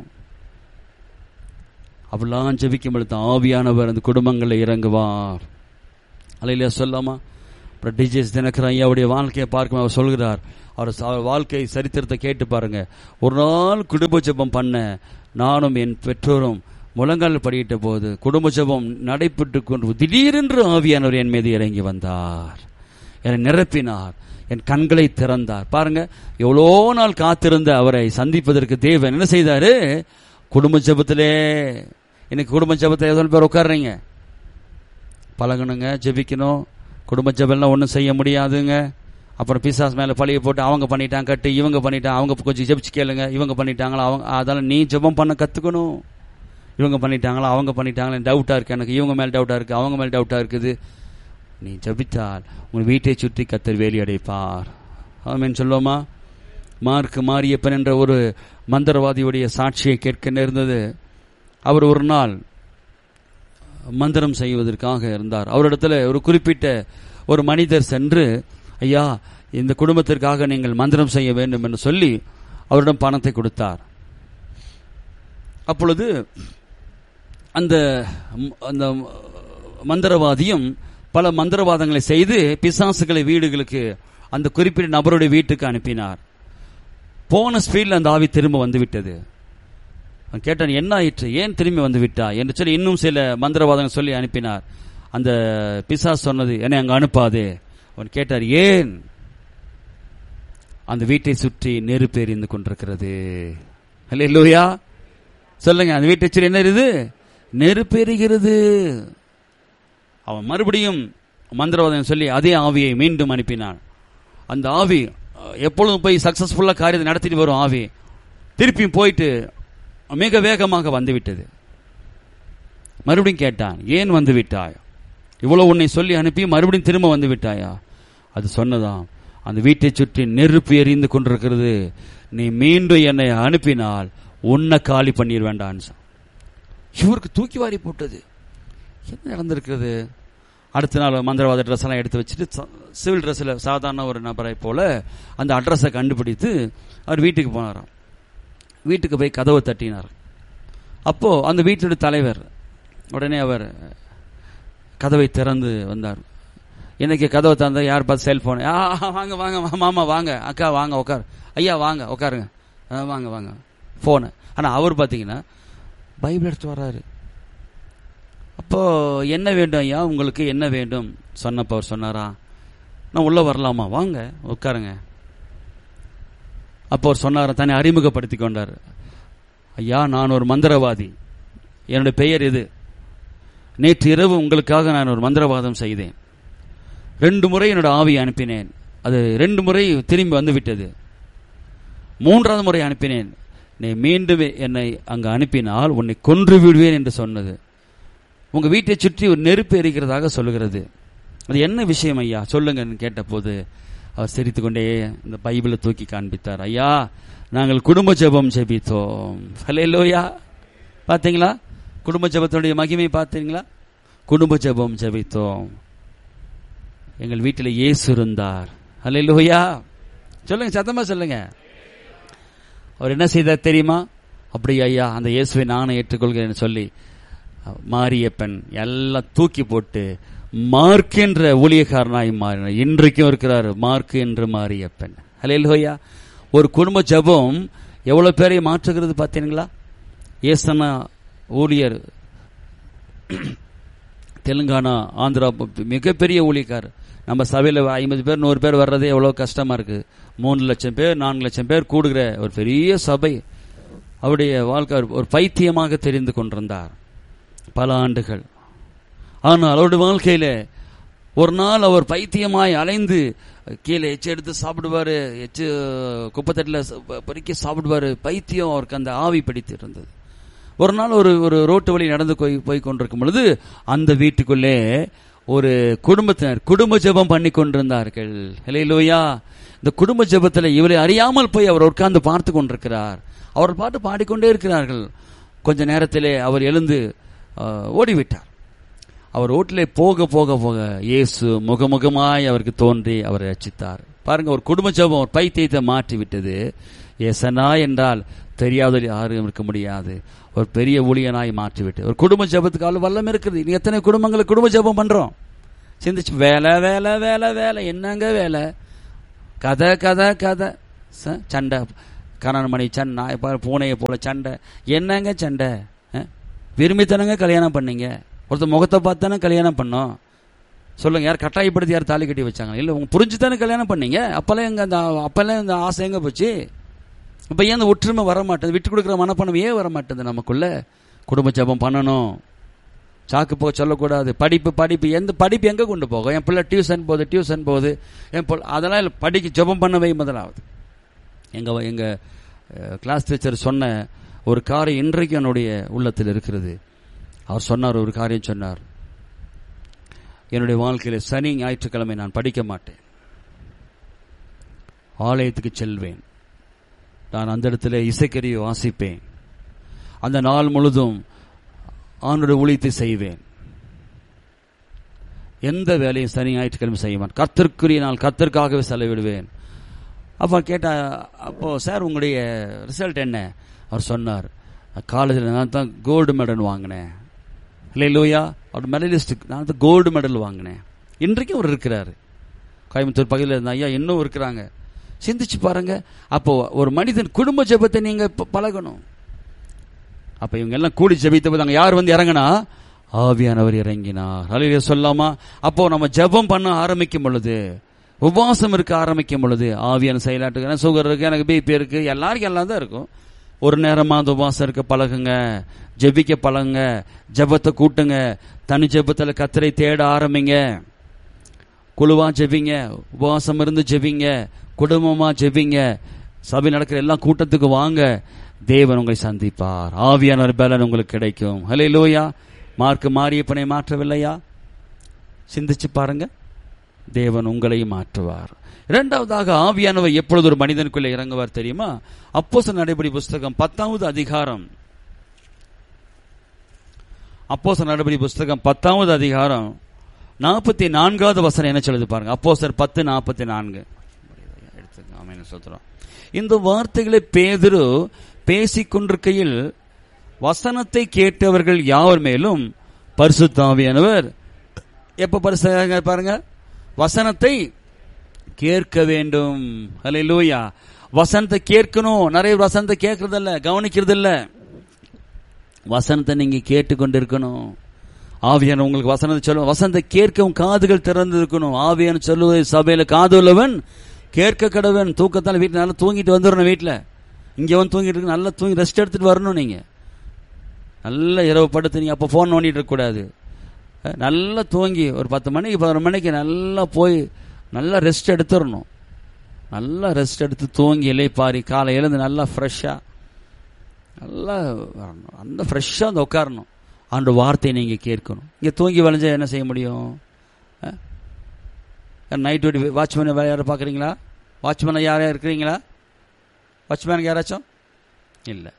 அப்படிலாம் ஜபிக்கும் பொழுது ஆவியானவர் அந்த குடும்பங்களில் இறங்குவார் அலையில சொல்லாமா அப்புறம் டிஜேஸ் தினகரன் ஐயாவுடைய வாழ்க்கையை பார்க்கும் அவர் சொல்கிறார் அவர் வாழ்க்கை சரித்திரத்தை கேட்டு பாருங்க ஒரு நாள் குடும்ப ஜபம் பண்ண நானும் என் பெற்றோரும் முழங்கால் படியிட்ட போது குடும்ப ஜபம் நடைபெற்று கொண்டு திடீரென்று ஆவியானவர் என் மீது இறங்கி வந்தார் என்னை நிரப்பினார் என் கண்களை திறந்தார் பாருங்க எவ்வளோ நாள் காத்திருந்த அவரை சந்திப்பதற்கு தேவன் என்ன செய்தாரு குடும்ப ஜபத்திலே இன்னைக்கு குடும்ப ஜெபத்தை எவ்வளோ பேர் உட்கார்றீங்க பழகணுங்க ஜெபிக்கணும் குடும்ப ஜெபம்லாம் ஒன்றும் செய்ய முடியாதுங்க அப்புறம் பிசாஸ் மேலே பழிய போட்டு அவங்க பண்ணிட்டாங்க கட்டு இவங்க பண்ணிட்டாங்க அவங்க கொஞ்சம் ஜெபிச்சு கேளுங்க இவங்க பண்ணிட்டாங்களா அவங்க அதெல்லாம் நீ ஜெபம் பண்ண கற்றுக்கணும் இவங்க பண்ணிட்டாங்களா அவங்க பண்ணிட்டாங்களா டவுட்டாக இருக்கு எனக்கு இவங்க மேலே டவுட்டாக இருக்குது அவங்க மேலே டவுட்டாக இருக்குது நீ ஜபித்தால் உங்கள் வீட்டை சுற்றி கத்தர் வேலி அடைப்பார் ஆமேன்னு சொல்லுவோமா மார்க் மாரியப்பன் என்ற ஒரு மந்திரவாதியுடைய சாட்சியை கேட்க நேர்ந்தது அவர் ஒரு நாள் மந்திரம் செய்வதற்காக இருந்தார் அவரிடத்துல ஒரு குறிப்பிட்ட ஒரு மனிதர் சென்று ஐயா இந்த குடும்பத்திற்காக நீங்கள் மந்திரம் செய்ய வேண்டும் என்று சொல்லி அவரிடம் பணத்தை கொடுத்தார் அப்பொழுது அந்த அந்த மந்திரவாதியும் பல மந்திரவாதங்களை செய்து பிசாசுகளை வீடுகளுக்கு அந்த குறிப்பிட்ட நபருடைய வீட்டுக்கு அனுப்பினார் போன ஸ்பீட்ல அந்த ஆவி திரும்ப வந்து விட்டது அவன் கேட்டான் என்ன ஆயிற்று ஏன் திரும்பி வந்து விட்டா என்று சொல்லி இன்னும் சில மந்திரவாதங்கள் சொல்லி அனுப்பினார் அந்த பிசாஸ் சொன்னது என்னை அங்க அனுப்பாதே அவன் கேட்டார் ஏன் அந்த வீட்டை சுற்றி நெருப்பு எறிந்து கொண்டிருக்கிறது இல்லையா சொல்லுங்க அந்த வீட்டை சுற்றி என்ன இருக்குது நெருப்பு எரிகிறது அவன் மறுபடியும் மந்திரவாதம் சொல்லி அதே ஆவியை மீண்டும் அனுப்பினான் அந்த ஆவி எப்பொழுதும் போய் சக்சஸ்ஃபுல்லா காரியத்தை நடத்திட்டு வரும் ஆவி திருப்பியும் போயிட்டு மிக வேகமாக வந்துவிட்டது மறுபடியும் கேட்டான் ஏன் வந்து விட்டாய் இவ்வளவு உன்னை சொல்லி அனுப்பி மறுபடியும் திரும்ப வந்து விட்டாயா அது சொன்னதாம் அந்த வீட்டை சுற்றி நெருப்பு எரிந்து கொண்டிருக்கிறது நீ மீண்டும் என்னை அனுப்பினால் உன்னை காலி பண்ணிட வேண்டான் இவருக்கு தூக்கி வாரி போட்டது என்ன நடந்திருக்கிறது அடுத்த நாள் மந்திரவாத ட்ரெஸ் எல்லாம் எடுத்து வச்சுட்டு சிவில் ட்ரெஸ்ஸில் சாதாரண ஒரு நபரை போல அந்த அட்ரஸை கண்டுபிடித்து அவர் வீட்டுக்கு போனாராம் வீட்டுக்கு போய் கதவை தட்டினார் அப்போ அந்த வீட்டுடைய தலைவர் உடனே அவர் கதவை திறந்து வந்தார் இன்னைக்கு கதவை திறந்த யார் பார்த்து செல்போன் வாங்க வாங்க மாமா வாங்க அக்கா வாங்க உட்கார் ஐயா வாங்க உட்காருங்க வாங்க வாங்க ஃபோனு ஆனால் அவர் பார்த்தீங்கன்னா பைபிள் எடுத்து வர்றாரு அப்போ என்ன வேண்டும் ஐயா உங்களுக்கு என்ன வேண்டும் சொன்னப்போ அவர் சொன்னாரா நான் உள்ள வரலாமா வாங்க உட்காருங்க அப்போ அவர் சொன்னார் தன்னை அறிமுகப்படுத்தி கொண்டார் ஐயா நான் ஒரு மந்திரவாதி என்னுடைய பெயர் இது நேற்று இரவு உங்களுக்காக நான் ஒரு மந்திரவாதம் செய்தேன் ரெண்டு முறை என்னோட ஆவியை அனுப்பினேன் அது ரெண்டு முறை திரும்பி வந்து விட்டது மூன்றாவது முறை அனுப்பினேன் நீ மீண்டும் என்னை அங்கு அனுப்பினால் உன்னை கொன்று விடுவேன் என்று சொன்னது உங்க வீட்டை சுற்றி ஒரு நெருப்பு எரிக்கிறதாக சொல்லுகிறது அது என்ன விஷயம் ஐயா சொல்லுங்கன்னு கேட்டபோது அவர் சிரித்து கொண்டே இந்த பைபிளை தூக்கி காண்பித்தார் ஐயா நாங்கள் குடும்ப ஜெபம் ஜெபித்தோம் ஹலேலோயா பார்த்தீங்களா குடும்ப ஜெபத்தினுடைய மகிமை பார்த்தீங்களா குடும்ப ஜெபம் ஜெபித்தோம் எங்கள் வீட்டில் இயேசு இருந்தார் ஹலேலோயா சொல்லுங்க சத்தமா சொல்லுங்க அவர் என்ன செய்தார் தெரியுமா அப்படி ஐயா அந்த இயேசுவை நானும் ஏற்றுக்கொள்கிறேன் சொல்லி மாரியப்பன் எல்லாம் தூக்கி போட்டு மார்க் என்ற ஊழியக்காரனாய் மாறினார் இன்றைக்கும் இருக்கிறார் மார்க் என்று மாரியப்பன் ஹலேலோயா ஒரு குடும்ப ஜபம் எவ்வளவு பேரை மாற்றுகிறது பார்த்தீங்களா ஏசனா ஊழியர் தெலுங்கானா ஆந்திரா மிகப்பெரிய ஊழியக்கார் நம்ம சபையில் ஐம்பது பேர் நூறு பேர் வர்றதே எவ்வளோ கஷ்டமா இருக்கு மூணு லட்சம் பேர் நான்கு லட்சம் பேர் கூடுகிற ஒரு பெரிய சபை அவருடைய வாழ்க்கை ஒரு பைத்தியமாக தெரிந்து கொண்டிருந்தார் பல ஆண்டுகள் ஆனால் அவருடைய வாழ்க்கையில ஒரு நாள் அவர் பைத்தியமாய் அலைந்து கீழே எச்சு எடுத்து சாப்பிடுவாரு எச்சு குப்பத்தட்டில் பொறுக்கி சாப்பிடுவாரு பைத்தியம் அவருக்கு அந்த ஆவி பிடித்து இருந்தது ஒரு நாள் ஒரு ஒரு ரோட்டு வழி நடந்து போய் போய் கொண்டிருக்கும் பொழுது அந்த வீட்டுக்குள்ளே ஒரு குடும்பத்தினர் குடும்ப ஜெபம் பண்ணி கொண்டிருந்தார்கள் லோயா இந்த குடும்ப ஜெபத்தில் இவரை அறியாமல் போய் அவர் உட்கார்ந்து பார்த்து கொண்டிருக்கிறார் அவர் பாட்டு பாடிக்கொண்டே இருக்கிறார்கள் கொஞ்ச நேரத்திலே அவர் எழுந்து ஓடிவிட்டார் அவர் ஓட்டிலே போக போக போக இயேசு முகமுகமாய் அவருக்கு தோன்றி அவரை ரச்சித்தார் பாருங்க ஒரு குடும்ப ஜபம் ஒரு பைத்தியத்தை மாற்றி விட்டது ஏசனா என்றால் தெரியாத யாரும் இருக்க முடியாது ஒரு பெரிய ஊழியனாய் மாற்றிவிட்டு ஒரு குடும்ப ஜபத்துக்கு அவ்வளவு வல்லம் இருக்குது நீங்க எத்தனை குடும்பங்களுக்கு குடும்ப ஜபம் பண்றோம் சிந்திச்சு வேலை வேலை வேலை வேலை என்னங்க வேலை கதை கதை கதை சண்டை கணவன் மணி சண்டை பூனையை போல சண்டை என்னங்க சண்டை விரும்பித்தனங்க கல்யாணம் பண்ணீங்க ஒருத்தர் முகத்தை பார்த்தானே கல்யாணம் பண்ணோம் சொல்லுங்க யார் கட்டாயப்படுத்தி யார் தாலி கட்டி வச்சாங்க இல்லை உங்க புரிஞ்சுதானே கல்யாணம் பண்ணீங்க அப்பெல்லாம் எங்க அந்த அப்பெல்லாம் இந்த ஆசை எங்க போச்சு இப்போ ஏன் அந்த ஒற்றுமை வர மாட்டேது விட்டு கொடுக்குற மனப்பணம் ஏன் வர மாட்டேது நமக்குள்ள குடும்ப ஜெபம் பண்ணணும் சாக்கு போக சொல்லக்கூடாது படிப்பு படிப்பு எந்த படிப்பு எங்கே கொண்டு போகும் என் பிள்ளை டியூஷன் போகுது டியூஷன் போகுது என் பிள்ளை அதெல்லாம் இல்லை படிக்க ஜெபம் பண்ணவே முதலாவது எங்கள் எங்கள் கிளாஸ் டீச்சர் சொன்ன ஒரு காரியம் இன்றைக்கு என்னுடைய உள்ளத்தில் இருக்கிறது அவர் சொன்னார் ஒரு காரியம் சொன்னார் என்னுடைய வாழ்க்கையில் சனி ஞாயிற்றுக்கிழமை நான் படிக்க மாட்டேன் ஆலயத்துக்கு செல்வேன் நான் அந்த இடத்துல இசைக்கருவியை வாசிப்பேன் அந்த நாள் முழுதும் ஆணுடைய ஊழியத்தை செய்வேன் எந்த வேலையும் சனி ஞாயிற்றுக்கிழமை செய்வேன் கர்த்தருக்குரிய நாள் கர்த்தருக்காகவே செலவிடுவேன் அப்போ கேட்டா அப்போ சார் உங்களுடைய ரிசல்ட் என்ன அவர் சொன்னார் காலேஜில் நான் தான் கோல்டு மெடல் வாங்கினேன் இல்லை லோயா அவர் மெடலிஸ்ட் நான் தான் கோல்டு மெடல் வாங்கினேன் இன்றைக்கும் அவர் இருக்கிறாரு கோயம்புத்தூர் பகுதியில் இருந்த ஐயா இன்னும் இருக்கிறாங்க சிந்திச்சு பாருங்க அப்போ ஒரு மனிதன் குடும்ப ஜெபத்தை நீங்க ப- பழகணும் அப்ப இவங்க எல்லாம் கூடி ஜெபித்த போது அங்க யார் வந்து இறங்கினா ஆவியானவர் இறங்கினார் அலையில சொல்லாமா அப்போ நம்ம ஜெபம் பண்ண ஆரம்பிக்கும் பொழுது உபவாசம் இருக்க ஆரம்பிக்கும் பொழுது ஆவியான செயலாட்டு எனக்கு சுகர் இருக்கு எனக்கு பிபி இருக்கு எல்லாருக்கும் எல்லாம் தான் இருக்கும் ஒரு நேரமா அந்த உபவாசம் இருக்க பழகுங்க ஜெபிக்க பழகுங்க ஜெபத்தை கூட்டுங்க தனி ஜெபத்துல கத்தரை தேட ஆரம்பிங்க குழுவா ஜெபிங்க உபவாசம் இருந்து ஜெபிங்க குடும்பமா ஜெபிங்க சபை நடக்கிற எல்லா கூட்டத்துக்கு வாங்க தேவன் உங்களை சந்திப்பார் ஆவியானவர் பலன் உங்களுக்கு கிடைக்கும் ஹலே லோயா மார்க் மாரியப்பனை மாற்றவில்லையா சிந்திச்சு பாருங்க தேவன் உங்களை மாற்றுவார் இரண்டாவதாக ஆவியானவர் எப்பொழுது ஒரு மனிதனுக்குள்ளே இறங்குவார் தெரியுமா அப்போஸ் நடைபடி புஸ்தகம் பத்தாவது அதிகாரம் அப்போஸ் நடபடி புஸ்தகம் பத்தாவது அதிகாரம் நாற்பத்தி நான்காவது வசனம் என்ன சொல்லுது பாருங்க அப்போஸ்தலர் பத்து நாற்பத்தி நான்கு எடுத்துங்க ஆமென் சொல்றோம் இந்த வார்த்தைகளை பேதுரு பேசிக் கொண்டிருக்கையில் வசனத்தை கேட்டவர்கள் யாவர் மேலும் பரிசுத்தாவியானவர் எப்ப பரிசு பாருங்க வசனத்தை கேட்க வேண்டும் அல்லேலூயா வசனத்தை கேட்கணும் நிறைய பேர் வசனத்தை கேட்கறதில்ல கவனிக்கிறதில்ல வசனத்தை நீங்க கேட்டுக்கொண்டிருக்கணும் ஆவியான உங்களுக்கு வசனத்தை சொல்லுவோம் வசனத்தை கேட்கவும் காதுகள் திறந்து இருக்கணும் ஆவியான சொல்லுவது சபையில காது உள்ளவன் கேட்க கடவன் தூக்கத்தால் வீட்டில் நல்லா தூங்கிட்டு வந்துடணும் வீட்டில் இங்கே வந்து தூங்கிட்டு இருக்கு நல்லா தூங்கி ரெஸ்ட் எடுத்துட்டு வரணும் நீங்க நல்ல இரவு படுத்து நீங்க அப்போ ஃபோன் நோண்டிட்டு இருக்கக்கூடாது அஹ், நல்லா தூங்கி ஒரு பத்து மணிக்கு பதினொரு மணிக்கு நல்லா போய் நல்லா ரெஸ்ட் எடுத்துடணும் நல்லா ரெஸ்ட் எடுத்து தூங்கி இலைப்பாரி காலை எழுந்து நல்லா ஃப்ரெஷ்ஷாக நல்லா வரணும் அந்த ஃப்ரெஷ்ஷாக வந்து உட்காரணும் அந்த வார்த்தையை நீங்கள் கேட்கணும் இங்கே தூங்கி வளைஞ்சா என்ன செய்ய முடியும் நைட் டியூட்டி வாட்ச்மேன் வேறு யாரும் பார்க்குறீங்களா வாட்ச்மேன் யாரையா இருக்கிறீங்களா வாட்ச்மேனுக்கு யாராச்சும் இல்லை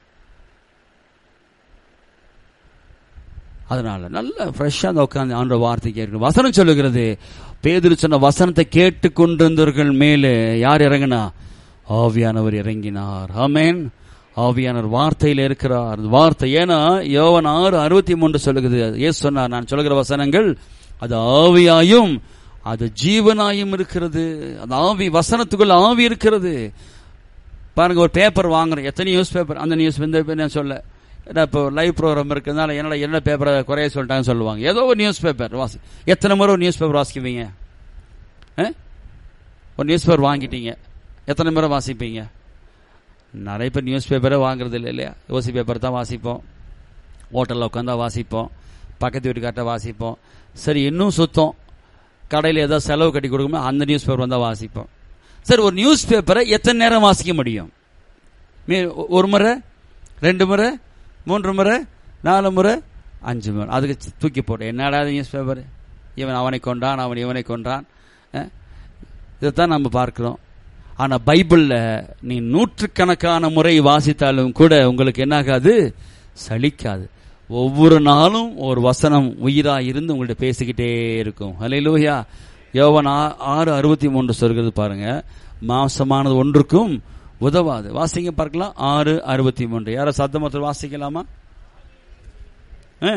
அதனால நல்ல ஃப்ரெஷ்ஷாக அந்த உட்காந்து ஆண்ட வார்த்தை கேட்கணும் வசனம் சொல்லுகிறது பேதுரு சொன்ன வசனத்தை கேட்டு கொண்டிருந்தவர்கள் மேலே யார் இறங்கினா ஆவியானவர் இறங்கினார் ஆமென் ஆவியானவர் வார்த்தையில் இருக்கிறார் அந்த வார்த்தை ஏன்னா யோவன் ஆறு அறுபத்தி மூன்று சொல்லுகிறது ஏசு சொன்னார் நான் சொல்லுகிற வசனங்கள் அது ஆவியாயும் அது ஜீவனாயும் இருக்கிறது அந்த ஆவி வசனத்துக்குள்ள ஆவி இருக்கிறது பாருங்க ஒரு பேப்பர் வாங்குறோம் எத்தனை நியூஸ் பேப்பர் அந்த நியூஸ் இந்த paper நான் சொல்ல ஏன்னா இப்போ லைவ் ப்ரோக்ராம் இருக்கிறதுனால என்னடா என்ன பேப்பரை குறைய சொல்லிட்டாங்கன்னு சொல்லுவாங்க ஏதோ ஒரு நியூஸ் பேப்பர் வாசி எத்தனை முறை ஒரு நியூஸ் பேப்பர் வாசிக்குவீங்க ஆ? ஒரு நியூஸ் பேப்பர் வாங்கிட்டீங்க எத்தனை முறை வாசிப்பீங்க நிறைய பேர் நியூஸ் பேப்பரே வாங்குறது இல்லை இல்லையா ஓசி பேப்பர் தான் வாசிப்போம் ஹோட்டலில் உட்காந்தா வாசிப்போம் பக்கத்து வீட்டுக்கார்ட்ட வாசிப்போம் சரி இன்னும் சுத்தம் கடையில் ஏதாவது செலவு கட்டி கொடுக்குமோ அந்த நியூஸ் பேப்பர் வந்தால் வாசிப்போம் சரி ஒரு நியூஸ் பேப்பரை எத்தனை நேரம் வாசிக்க முடியும் மீ- ஒரு முறை ரெண்டு முறை மூன்று முறை நாலு முறை அஞ்சு முறை அதுக்கு சி- தூக்கி போட்டு என்னடா நியூஸ் பேப்பர் இவன் அவனை கொண்டான் அவன் இவனை கொன்றான் அஹ், இதைத்தான் நம்ம பார்க்கிறோம் ஆனா பைபிள்ல நீ நூற்றுக்கணக்கான முறை வாசித்தாலும் கூட உங்களுக்கு என்னாகாது சலிக்காது ஒவ்வொரு நாளும் ஒரு வசனம் உயிரா இருந்து உங்கள்ட்ட பேசிக்கிட்டே இருக்கும் ஹalleluya யோவான் ஆ- ஆறு அறுபத்தி மூன்று சொல்கிறது பாருங்க மாசமானது ஒன்றுக்கும் உதவாது வாசிங்க பார்க்கலாம் ஆறு அறுபத்தி மூன்று யாரோ சத்தமத்தில் வாசிக்கலாமா ஆ.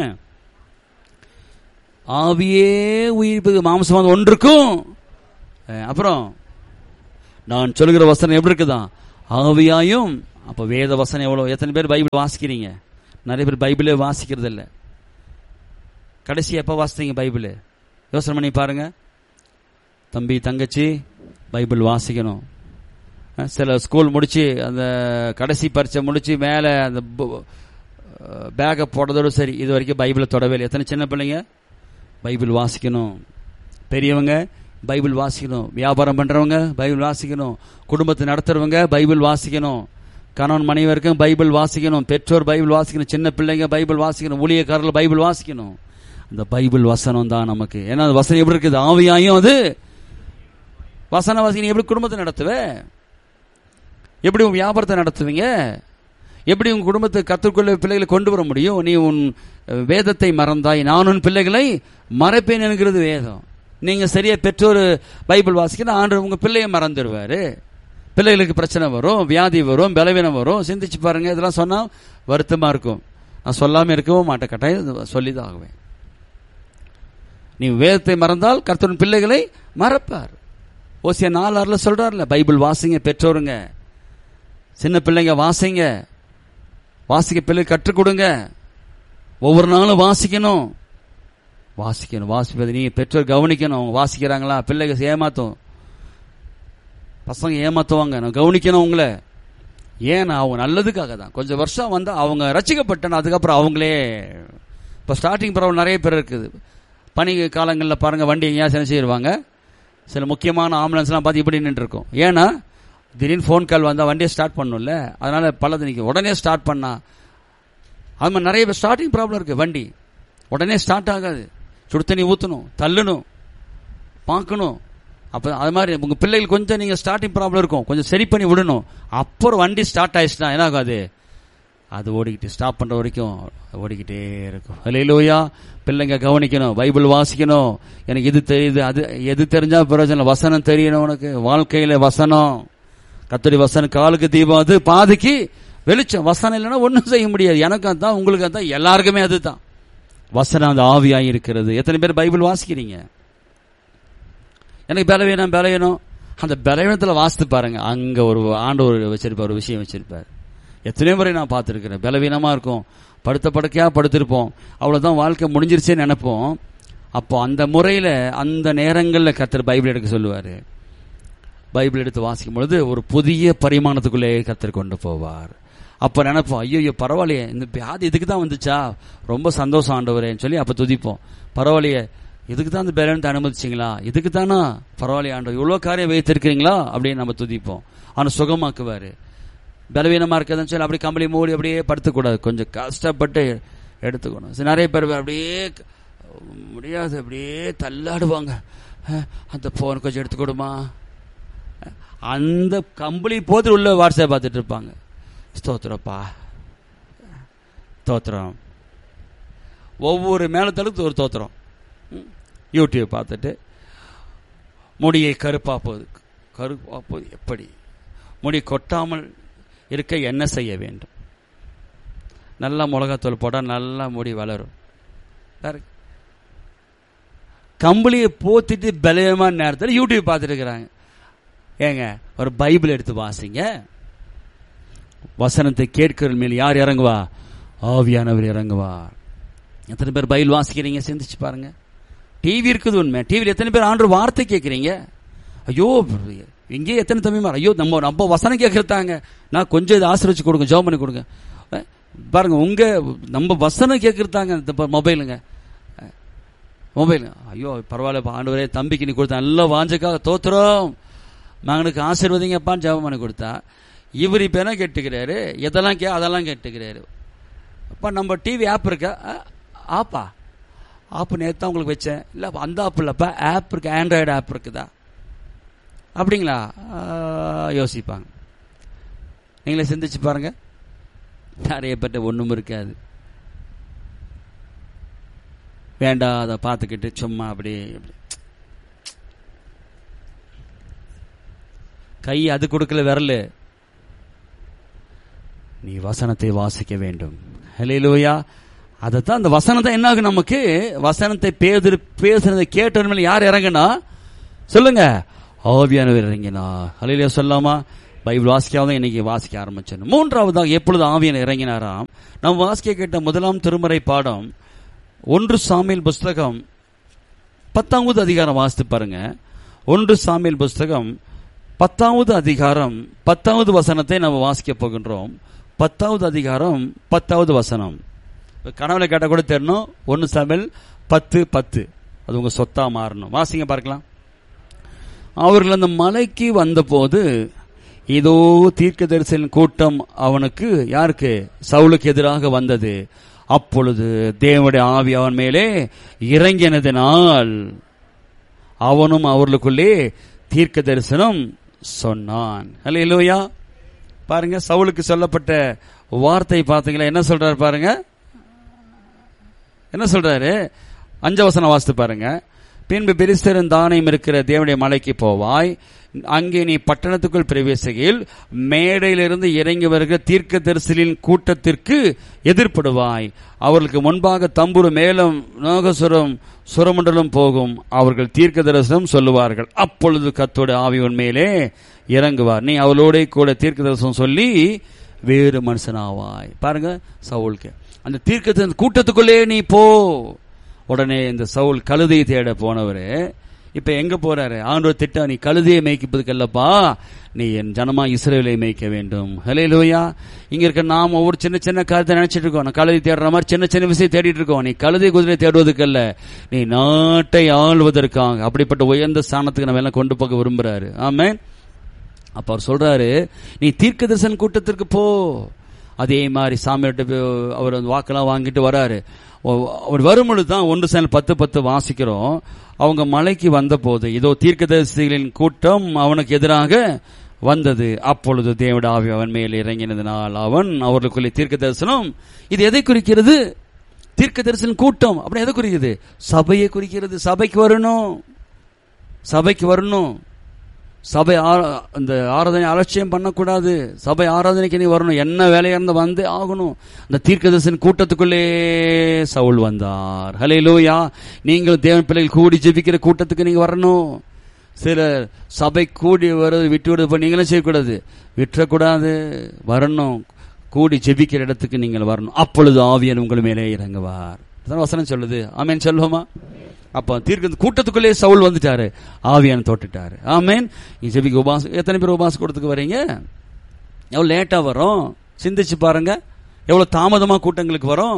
ஆவியே உயிர்ப்பது மாம்சமானது ஒன்றுக்கும் ஆ, அப்புறம் நான் சொல்லுகிற வசனம் எப்படி இருக்குதான் ஆவியாயும் அப்ப வேத வசனம் எவ்வளவு எத்தனை பேர் பைபிள் வாசிக்கிறீங்க நிறைய பேர் பைபிளே வாசிக்கிறது இல்ல கடைசி எப்ப வாசித்தீங்க பைபிள் யோசனை பண்ணி பாருங்க தம்பி தங்கச்சி பைபிள் வாசிக்கணும் அஹ் சில ஸ்கூல் முடிச்சு அந்த கடைசி பரீட்சை முடிச்சு மேலே அந்த பேக்கை போடுறதோட சரி இது வரைக்கும் பைபிளை தொடவே இல்லை எத்தனை சின்ன பிள்ளைங்க பைபிள் வாசிக்கணும் பெரியவங்க பைபிள் வாசிக்கணும் வியாபாரம் பண்றவங்க பைபிள் வாசிக்கணும் குடும்பத்தை நடத்துறவங்க பைபிள் வாசிக்கணும் கணவன் மனைவி வரைக்கும் பைபிள் வாசிக்கணும் பெற்றோர் பைபிள் வாசிக்கணும் சின்ன பிள்ளைங்க பைபிள் வாசிக்கணும் ஊழியக்காரர்கள் பைபிள் வாசிக்கணும் அந்த பைபிள் வசனம் தான் நமக்கு ஏன்னா அது வசனம் எப்படி இருக்குது ஆவியாயும் அது வசன வாசிக்க நீ எப்படி குடும்பத்தை நடத்துவே எப்படி உன் வியாபாரத்தை நடத்துவீங்க எப்படி உன் குடும்பத்தை கற்றுக்கொள்ள பிள்ளைகளை கொண்டு வர முடியும் நீ உன் அஹ், வேதத்தை மறந்தாய் நான் உன் பிள்ளைகளை மறைப்பேன் என்கிறது வேதம் நீங்க சரியா பெற்றோர் பைபிள் வாசிக்கணும் ஆண்டு உங்க பிள்ளைய மறந்துடுவாரு பிள்ளைகளுக்கு பிரச்சனை வரும் வியாதி வரும் பலவீனம் வரும் சிந்திச்சு பாருங்க இதெல்லாம் சொன்னா வருத்தமா இருக்கும் நான் சொல்லாம இருக்கவும் மாட்டேன் கட்டாயம் சொல்லிதான் ஆகுவேன் நீ வேதத்தை மறந்தால் கர்த்தரின் பிள்ளைகளை மறப்பார் ஓசிய நாலு ஆறுல சொல்றாருல பைபிள் வாசிங்க பெற்றோருங்க சின்ன பிள்ளைங்க வாசிங்க வாசிக்க பிள்ளை கற்றுக் கொடுங்க ஒவ்வொரு நாளும் வாசிக்கணும் வாசிக்கணும் வாசிப்பது நீங்க பெற்றோர் கவனிக்கணும் அவங்க வாசிக்கிறாங்களா பிள்ளைங்க ஏமாத்தும் பசங்க ஏமாத்துவாங்க நான் கவனிக்கணும் உங்களை ஏன்னா அவங்க நல்லதுக்காக தான் கொஞ்சம் வருஷம் வந்து அவங்க ரசிக்கப்பட்டன அதுக்கப்புறம் அவங்களே இப்போ ஸ்டார்டிங் ப்ராப்ளம் நிறைய பேர் இருக்குது பனி காலங்களில் பாருங்க வண்டி எங்கேயாவது என்ன செய்வாங்க சில முக்கியமான ஆம்புலன்ஸ்லாம் பார்த்து இப்படி நின்று இருக்கும் ஏன்னா திடீர்னு ஃபோன் கால் வந்தால் வண்டியை ஸ்டார்ட் பண்ணணும்ல அதனால பல்லது நிற்கும் உடனே ஸ்டார்ட் பண்ணா அது மாதிரி நிறைய பேர் ஸ்டார்டிங் ப்ராப்ளம் இருக்கு வண்டி உடனே ஸ்டார்ட் ஆகாது சுடு தண்ணி ஊற்றணும் தள்ளணும் பார்க்கணும் அப்போ அது மாதிரி உங்கள் பிள்ளைகள் கொஞ்சம் நீங்கள் ஸ்டார்டிங் ப்ராப்ளம் இருக்கும் கொஞ்சம் சரி பண்ணி விடணும் அப்புறம் வண்டி ஸ்டார்ட் ஆயிடுச்சுன்னா என்ன ஆகாது அது ஓடிக்கிட்டு ஸ்டாப் பண்ணுற வரைக்கும் ஓடிக்கிட்டே இருக்கும் இல்லையிலோயா பிள்ளைங்க கவனிக்கணும் பைபிள் வாசிக்கணும் எனக்கு இது தெரியுது அது எது தெரிஞ்சா பிரயோஜனம் வசனம் தெரியணும் உனக்கு வாழ்க்கையில வசனம் கத்தடி வசனம் காலுக்கு தீபம் அது பாதிக்கு வெளிச்சம் வசனம் இல்லைன்னா ஒன்றும் செய்ய முடியாது எனக்கு அதான் உங்களுக்கு அதான் எல்லாருக்குமே அதுதான் வசனம் அந்த ஆவியாய் இருக்கிறது எத்தனை பேர் பைபிள் வாசிக்கிறீங்க எனக்கு பலவீனம் பலவீனம் அந்த பலவீனத்தில் வாசித்து பாருங்க அங்க ஒரு ஆண்டு ஒரு வச்சிருப்பார் ஒரு விஷயம் வச்சிருப்பார் எத்தனையோ முறை நான் பார்த்துருக்கிறேன் பலவீனமா இருக்கும் படுத்த படுக்கையா படுத்திருப்போம் அவ்வளவுதான் வாழ்க்கை முடிஞ்சிருச்சேன்னு நினைப்போம் அப்போ அந்த முறையில அந்த நேரங்களில் கத்தர் பைபிள் எடுக்க சொல்லுவாரு பைபிள் எடுத்து வாசிக்கும் பொழுது ஒரு புதிய பரிமாணத்துக்குள்ளே கத்தர் கொண்டு போவார் அப்ப நினைப்போம் ஐயோ பரவாயில்லையே இந்த வியாதி இதுக்கு தான் வந்துச்சா ரொம்ப சந்தோஷம் ஆண்டவரேன்னு சொல்லி அப்ப துதிப்போம் பரவாயில்லையே இதுக்கு தான் அந்த பேரண்ட் அனுமதிச்சிங்களா இதுக்கு தானா பரவாயில்லையா ஆண்டவர் இவ்வளோ காரியம் வைத்திருக்கிறீங்களா அப்படின்னு நம்ம துதிப்போம் ஆனால் சுகமாக்குவாரு பலவீனமா இருக்குதுன்னு சொல்லி அப்படியே கம்பளி மூடி அப்படியே படுத்தக்கூடாது கொஞ்சம் கஷ்டப்பட்டு எடுத்துக்கணும் சரி, நிறைய பேர் அப்படியே க- முடியாது அப்படியே தள்ளாடுவாங்க அஹ், அந்த போன் கொஞ்சம் எடுத்து கொடுமா அஹ், அந்த கம்பளி போது உள்ள வாட்ஸ்அப் பார்த்துட்டு இருப்பாங்க ஸ்தோத்திரப்பா தோத்திரம் ஒவ்வொரு மேலத்தளத்துக்கு ஒரு தோத்திரம் ம். யூடியூப் பார்த்துட்டு முடியை கருப்பா போகுது கருப்பா போகுது எப்படி முடி கொட்டாமல் இருக்க என்ன செய்ய வேண்டும் நல்லா மிளகாத்தூள் போட்டால் நல்லா முடி வளரும் வேற கம்பளியை போத்திட்டு பலவீனமான நேரத்தில் யூடியூப் பார்த்துட்டு இருக்கிறாங்க ஏங்க ஒரு பைபிள் எடுத்து வாசிங்க வசனத்தை கேட்கிற மேல் யார் இறங்குவா ஆவியானவர் இறங்குவார் எத்தனை பேர் பைபிள் வாசிக்கிறீங்க சிந்திச்சு பாருங்க டிவி இருக்குது உண்மை டிவியில் எத்தனை பேர் ஆண்டு வார்த்தை கேட்குறீங்க ஐயோ இங்கே எத்தனை தம்பிமார் ஐயோ நம்ம நம்ம வசனம் கேட்கறதாங்க நான் கொஞ்சம் இதை ஆசிரிச்சு கொடுங்க ஜோம் பண்ணி கொடுங்க அஹ், பாருங்க உங்க நம்ம வசனம் கேட்கறதாங்க இந்த ப- மொபைலுங்க அஹ், மொபைல் ஐயோ பரவாயில்ல ஆண்டவரே தம்பிக்கு நீ கொடுத்தா நல்ல வாஞ்சக்காக தோத்துறோம் மகனுக்கு ஆசீர்வதிங்கப்பான்னு ஜெபம் பண்ணி கொடுத்தா இவர் இப்போ என்ன கேட்டுக்கிறாரு எதெல்லாம் கே அதெல்லாம் கேட்டுக்கிறாரு அப்போ நம்ம டிவி ஆப் இருக்கா அஹ், ஆப்பா ஆப் நேற்று தான் உங்களுக்கு வச்சேன் இல்லை அந்த ஆப் இல்லைப்பா ஆப் இருக்கு ஆண்ட்ராய்டு ஆப் இருக்குதா அப்படிங்களா ஆஹ், யோசிப்பாங்க நீங்களே சிந்திச்சு பாருங்க நிறைய பேர்ட்ட ஒன்றும் இருக்காது வேண்டாம் அதை பார்த்துக்கிட்டு சும்மா அப்படி இப்படி. கை அது கொடுக்கல விரல் நீ வசனத்தை வாசிக்க வேண்டும் ஹalleluya அதைத்தான் அந்த வசனம் தான் என்ன ஆகும் நமக்கு வசனத்தை பேது பேசுனதை கேட்டவர்கள் யார் இறங்கினா சொல்லுங்க ஆவியானவர் இறங்கினா ஹalleluya சொல்லாமா பைபிள் வாசிக்காத இன்னைக்கு வாசிக்க ஆரம்பிச்சோம் மூன்றாவதாக எப்பொழுது ஆவியன் இறங்கினாராம் நாம் வாசிக்க கேட்ட முதலாம் திருமறை பாடம் ஒன்று சாமியல் புஸ்தகம் பத்தாவது அதிகாரம் வாசித்து பாருங்க ஒன்று சாமியல் புஸ்தகம் பத்தாவது அதிகாரம் பத்தாவது வசனத்தை நம்ம வாசிக்க போகின்றோம் பத்தாவது அதிகாரம் பத்தாவது வசனம் இப்ப கனவுல கேட்டா கூட தெரியணும் ஒன்னு சமையல் பத்து பத்து அது உங்க சொத்தா மாறணும் வாசிங்க பார்க்கலாம் அவர்கள் அந்த மலைக்கு வந்தபோது இதோ தீர்க்கதரிசனின் கூட்டம் அவனுக்கு யாருக்கு சவுலுக்கு எதிராக வந்தது அப்பொழுது தேவனுடைய ஆவி அவன் மேலே இறங்கினதினால் அவனும் அவர்களுக்குள்ளே தீர்க்க தரிசனம் சொன்னான் அல்ல இல்லையா பாருங்க சவுலுக்கு சொல்லப்பட்ட வார்த்தை பார்த்தீங்களா என்ன சொல்றாரு பாருங்க என்ன சொல்றாரு அஞ்சவசனம் வாசித்து பாருங்க பின்பு பெரிஸ்தரன் தானியம் இருக்கிற தேவனுடைய மலைக்கு போவாய் அங்கே நீ பட்டணத்துக்குள் பிரவேசிகையில் மேடையிலிருந்து இறங்கி வருகிற தீர்க்க தரிசலின் கூட்டத்திற்கு எதிர்ப்படுவாய் அவர்களுக்கு முன்பாக தம்புரு மேலும் நாகசுரம் சுரமண்டலம் போகும் அவர்கள் தீர்க்க தரிசனம் சொல்லுவார்கள் அப்பொழுது கத்தோட ஆவி உண்மையிலே இறங்குவார் நீ அவளோட கூட தீர்க்க தரிசனம் சொல்லி வேறு மனுஷனாவாய் பாருங்க சவுலுக்கு அந்த தீர்க்க கூட்டத்துக்குள்ளே நீ போ உடனே இந்த சவுல் கழுதையை தேட போனவரு இப்ப எங்க போறாரு ஆண்டவர் திட்டா நீ கழுதையை மேய்ப்பதுக்கல்லப்பா நீ என் ஜனமா இஸ்ரேலை மேய்க்க வேண்டும் ஹலே லோயா இங்க இருக்க நாம் ஒவ்வொரு சின்ன சின்ன காரியத்தை நினைச்சிட்டு இருக்கோம் நான் கழுதை தேடுற மாதிரி சின்ன சின்ன விஷயம் தேடிட்டு இருக்கோம் நீ கழுதை குதிரை தேடுவதற்கல்ல நீ நாட்டை ஆள்வதற்காக அப்படிப்பட்ட உயர்ந்த ஸ்தானத்துக்கு நம்ம எல்லாம் கொண்டு போக விரும்புறாரு ஆமே அப்ப அவர் சொல்றாரு நீ தீர்க்க தரிசன கூட்டத்திற்கு போ அதே மாதிரி சாமியிட்ட அவர் வாக்கெல்லாம் வாங்கிட்டு வராரு அவர் வரும்பொழுது தான் ஒன்று சேனல் பத்து பத்து வாசிக்கிறோம் அவங்க மலைக்கு வந்த போது இதோ தீர்க்கதரிசிகளின் கூட்டம் அவனுக்கு எதிராக வந்தது அப்பொழுது தேவட ஆவி அவன் மேல் இறங்கினதுனால் அவன் அவர்களுக்குள்ளே தீர்க்க தரிசனம் இது எதை குறிக்கிறது தீர்க்க தரிசனம் கூட்டம் அப்படி எதை குறிக்கிறது சபையை குறிக்கிறது சபைக்கு வரணும் சபைக்கு வரணும் சபை அந்த ஆராதனை அலட்சியம் பண்ணக்கூடாது சபை ஆராதனைக்கு நீ வரணும் என்ன வேலையா இருந்து வந்து ஆகணும் அந்த தீர்க்கதரிசன் கூட்டத்துக்குள்ளே சவுல் வந்தார் ஹலே லோயா நீங்கள் தேவன் பிள்ளைகள் கூடி ஜெபிக்கிற கூட்டத்துக்கு நீங்க வரணும் சில சபை கூடி வருது விட்டு விடுறது நீங்களும் செய்யக்கூடாது விட்டுறக்கூடாது வரணும் கூடி ஜெபிக்கிற இடத்துக்கு நீங்கள் வரணும் அப்பொழுது ஆவியன் உங்கள் மேலே இறங்குவார் வசனம் சொல்லுது ஆமேன் சொல்லுவோமா அப்ப தீர்க்க கூட்டத்துக்குள்ளே சவுல் வந்துட்டாரு ஆவியான தொட்டுட்டாரு ஆமேன் ஜெபிக்கு உபாச எத்தனை பேர் உபாச கூட்டத்துக்கு வரீங்க எவ்வளவு லேட்டா வரும் சிந்திச்சு பாருங்க எவ்வளவு தாமதமா கூட்டங்களுக்கு வரும்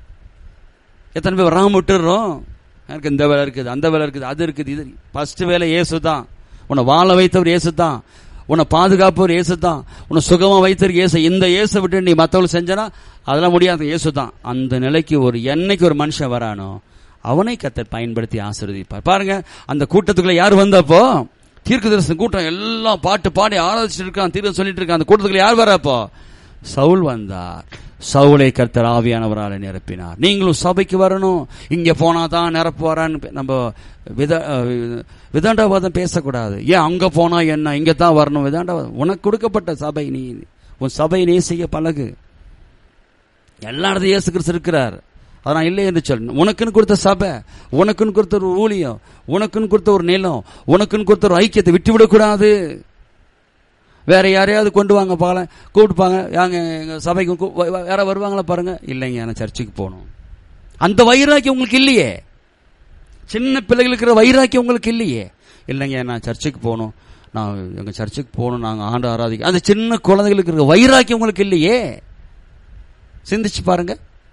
எத்தனை பேர் வராம விட்டுடுறோம் எனக்கு இந்த வேலை இருக்குது அந்த வேலை இருக்குது அது இருக்குது இது ஃபர்ஸ்ட் வேலை இயேசு தான் உன்னை வாழ வைத்தவர் இயேசு தான் உன்னை பாதுகாப்பவர் இயேசு தான் உன்னை சுகமா வைத்தவர் இயேசு இந்த இயேசு விட்டு நீ மற்றவங்க செஞ்சனா அதெல்லாம் முடியாது இயேசு தான் அந்த நிலைக்கு ஒரு என்னைக்கு ஒரு மனுஷன் வரானோ அவனை கத்தர் பயன்படுத்தி ஆசிர்வதிப்பார் பாருங்க அந்த கூட்டத்துக்குள்ள யார் வந்தப்போ தீர்க்க தரிசன கூட்டம் எல்லாம் பாட்டு பாடி ஆராய்ச்சிட்டு இருக்கான் தீர்க்க சொல்லிட்டு இருக்கான் அந்த கூட்டத்துக்குள்ள யார் வரப்போ சவுல் வந்தார் சவுளை கர்த்தர் ஆவியானவரால் நிரப்பினார் நீங்களும் சபைக்கு வரணும் இங்க போனா தான் நிரப்புவாரான்னு நம்ம வித விதாண்டாவாதம் பேசக்கூடாது ஏன் அங்க போனா என்ன இங்க தான் வரணும் விதாண்டாவாதம் உனக்கு கொடுக்கப்பட்ட சபை நீ உன் சபை நேசிக்க பழகு எல்லா இடத்தையும் இயேசு கிறிஸ்து இருக்கிறார் அதான் இல்லை என்று சொல்லணும் உனக்குன்னு கொடுத்த சபை உனக்குன்னு கொடுத்த ஒரு ஊழியம் உனக்குன்னு கொடுத்த ஒரு நிலம் உனக்குன்னு கொடுத்த ஒரு ஐக்கியத்தை விட்டு விடக்கூடாது வேற யாரையாவது கொண்டு வாங்க பால கூப்பிட்டுப்பாங்க யாங்க எங்க சபைக்கு யார வருவாங்களா பாருங்க இல்லைங்க நான் சர்ச்சுக்கு போகணும் அந்த வைராக்கியம் உங்களுக்கு இல்லையே சின்ன பிள்ளைகளுக்கு இருக்கிற வைராக்கியம் உங்களுக்கு இல்லையே இல்லைங்க நான் சர்ச்சுக்கு போகணும் நான் எங்க சர்ச்சுக்கு போகணும் நாங்க ஆண்டு ஆராதிக்க அந்த சின்ன குழந்தைகளுக்கு இருக்கிற வைராக்கியம் உங்களுக்கு இல்லையே சிந்திச்சு பாருங்க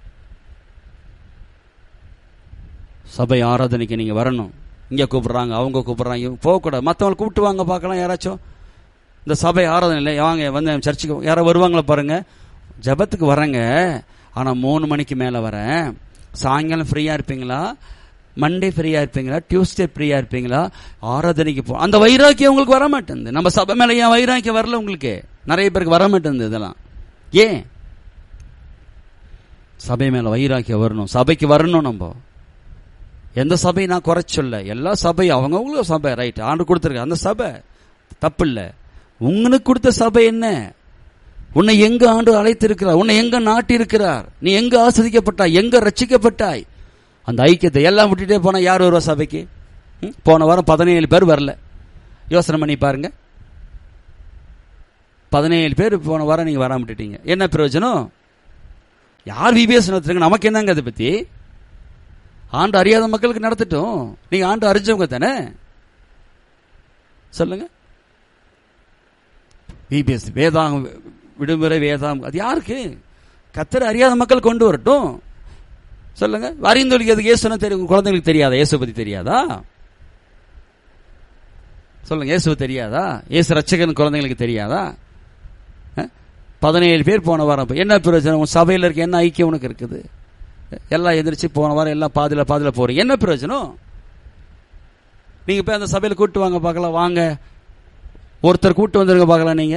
சபை ஆராதனைக்கு நீங்க வரணும் இங்க கூப்பிடுறாங்க அவங்க கூப்பிடுறாங்க போகக்கூடாது மற்றவங்களை கூப்பிட்டு வாங்க பார்க்கலாம் யாராச்சும் இந்த சபை ஆராதனை வாங்க வந்து சர்ச்சுக்கு யாரோ வருவாங்களா பாருங்க ஜபத்துக்கு வரேங்க ஆனா மூணு மணிக்கு மேல வரேன் சாயங்காலம் ஃப்ரீயா இருப்பீங்களா மண்டே ஃப்ரீயா இருப்பீங்களா டியூஸ்டே ஃப்ரீயா இருப்பீங்களா ஆராதனைக்கு போ அந்த வைராக்கியம் உங்களுக்கு வர மாட்டேங்குது நம்ம சபை மேல ஏன் வைராக்கியம் வரல உங்களுக்கு நிறைய பேருக்கு வர மாட்டேங்குது இதெல்லாம் ஏன் சபை மேல வைராக்கியம் வரணும் சபைக்கு வரணும் நம்ம எந்த சபை நான் குறைச்சொல்ல எல்லா சபை அவங்கவுங்களும் சபை ரைட் ஆண்டு கொடுத்துருக்க அந்த சபை தப்பு இல்லை உங்களுக்கு கொடுத்த சபை என்ன உன்னை எங்க ஆண்டு அழைத்திருக்கிறார் உன்னை எங்க நாட்டி இருக்கிறார் நீ எங்க ஆசிரிக்கப்பட்டாய் எங்க ரச்சிக்கப்பட்டாய் அந்த ஐக்கியத்தை எல்லாம் விட்டுட்டே போனா யார் வருவா சபைக்கு போன வாரம் பதினேழு பேர் வரல யோசனை பண்ணி பாருங்க பதினேழு பேர் போன வாரம் நீங்க வராம விட்டுட்டீங்க என்ன பிரயோஜனம் யார் விபிஎஸ் நடத்துறீங்க நமக்கு என்னங்க அதை பத்தி ஆண்டு அறியாத மக்களுக்கு நடத்தட்டும் நீங்க ஆண்டு அறிஞ்சவங்க தானே சொல்லுங்க விபிஎஸ் வேதாங்க விடுமுறை வேதாம் அது யாருக்கு கத்தர் அறியாத மக்கள் கொண்டு வரட்டும் சொல்லுங்க அறிந்தொழிக்கு அது இயேசுனா தெரியும் உங்க குழந்தைங்களுக்கு தெரியாதா இயேசு பத்தி தெரியாதா சொல்லுங்க இயேசு தெரியாதா இயேசு ரட்சகன் குழந்தைங்களுக்கு தெரியாதா அஹ்? பதினேழு பேர் போன வாரம் போய் என்ன பிரயோஜனம் உன் சபையில் இருக்க என்ன ஐக்கியம் உனக்கு இருக்குது எல்லாம் எந்திரிச்சு போன வாரம் எல்லாம் பாதியில பாதியில போறீங்க என்ன பிரயோஜனம் நீங்க போய் அந்த சபையில கூட்டு வாங்க பார்க்கலாம் வாங்க ஒருத்தர் கூட்டு வந்துருங்க பார்க்கலாம் நீங்க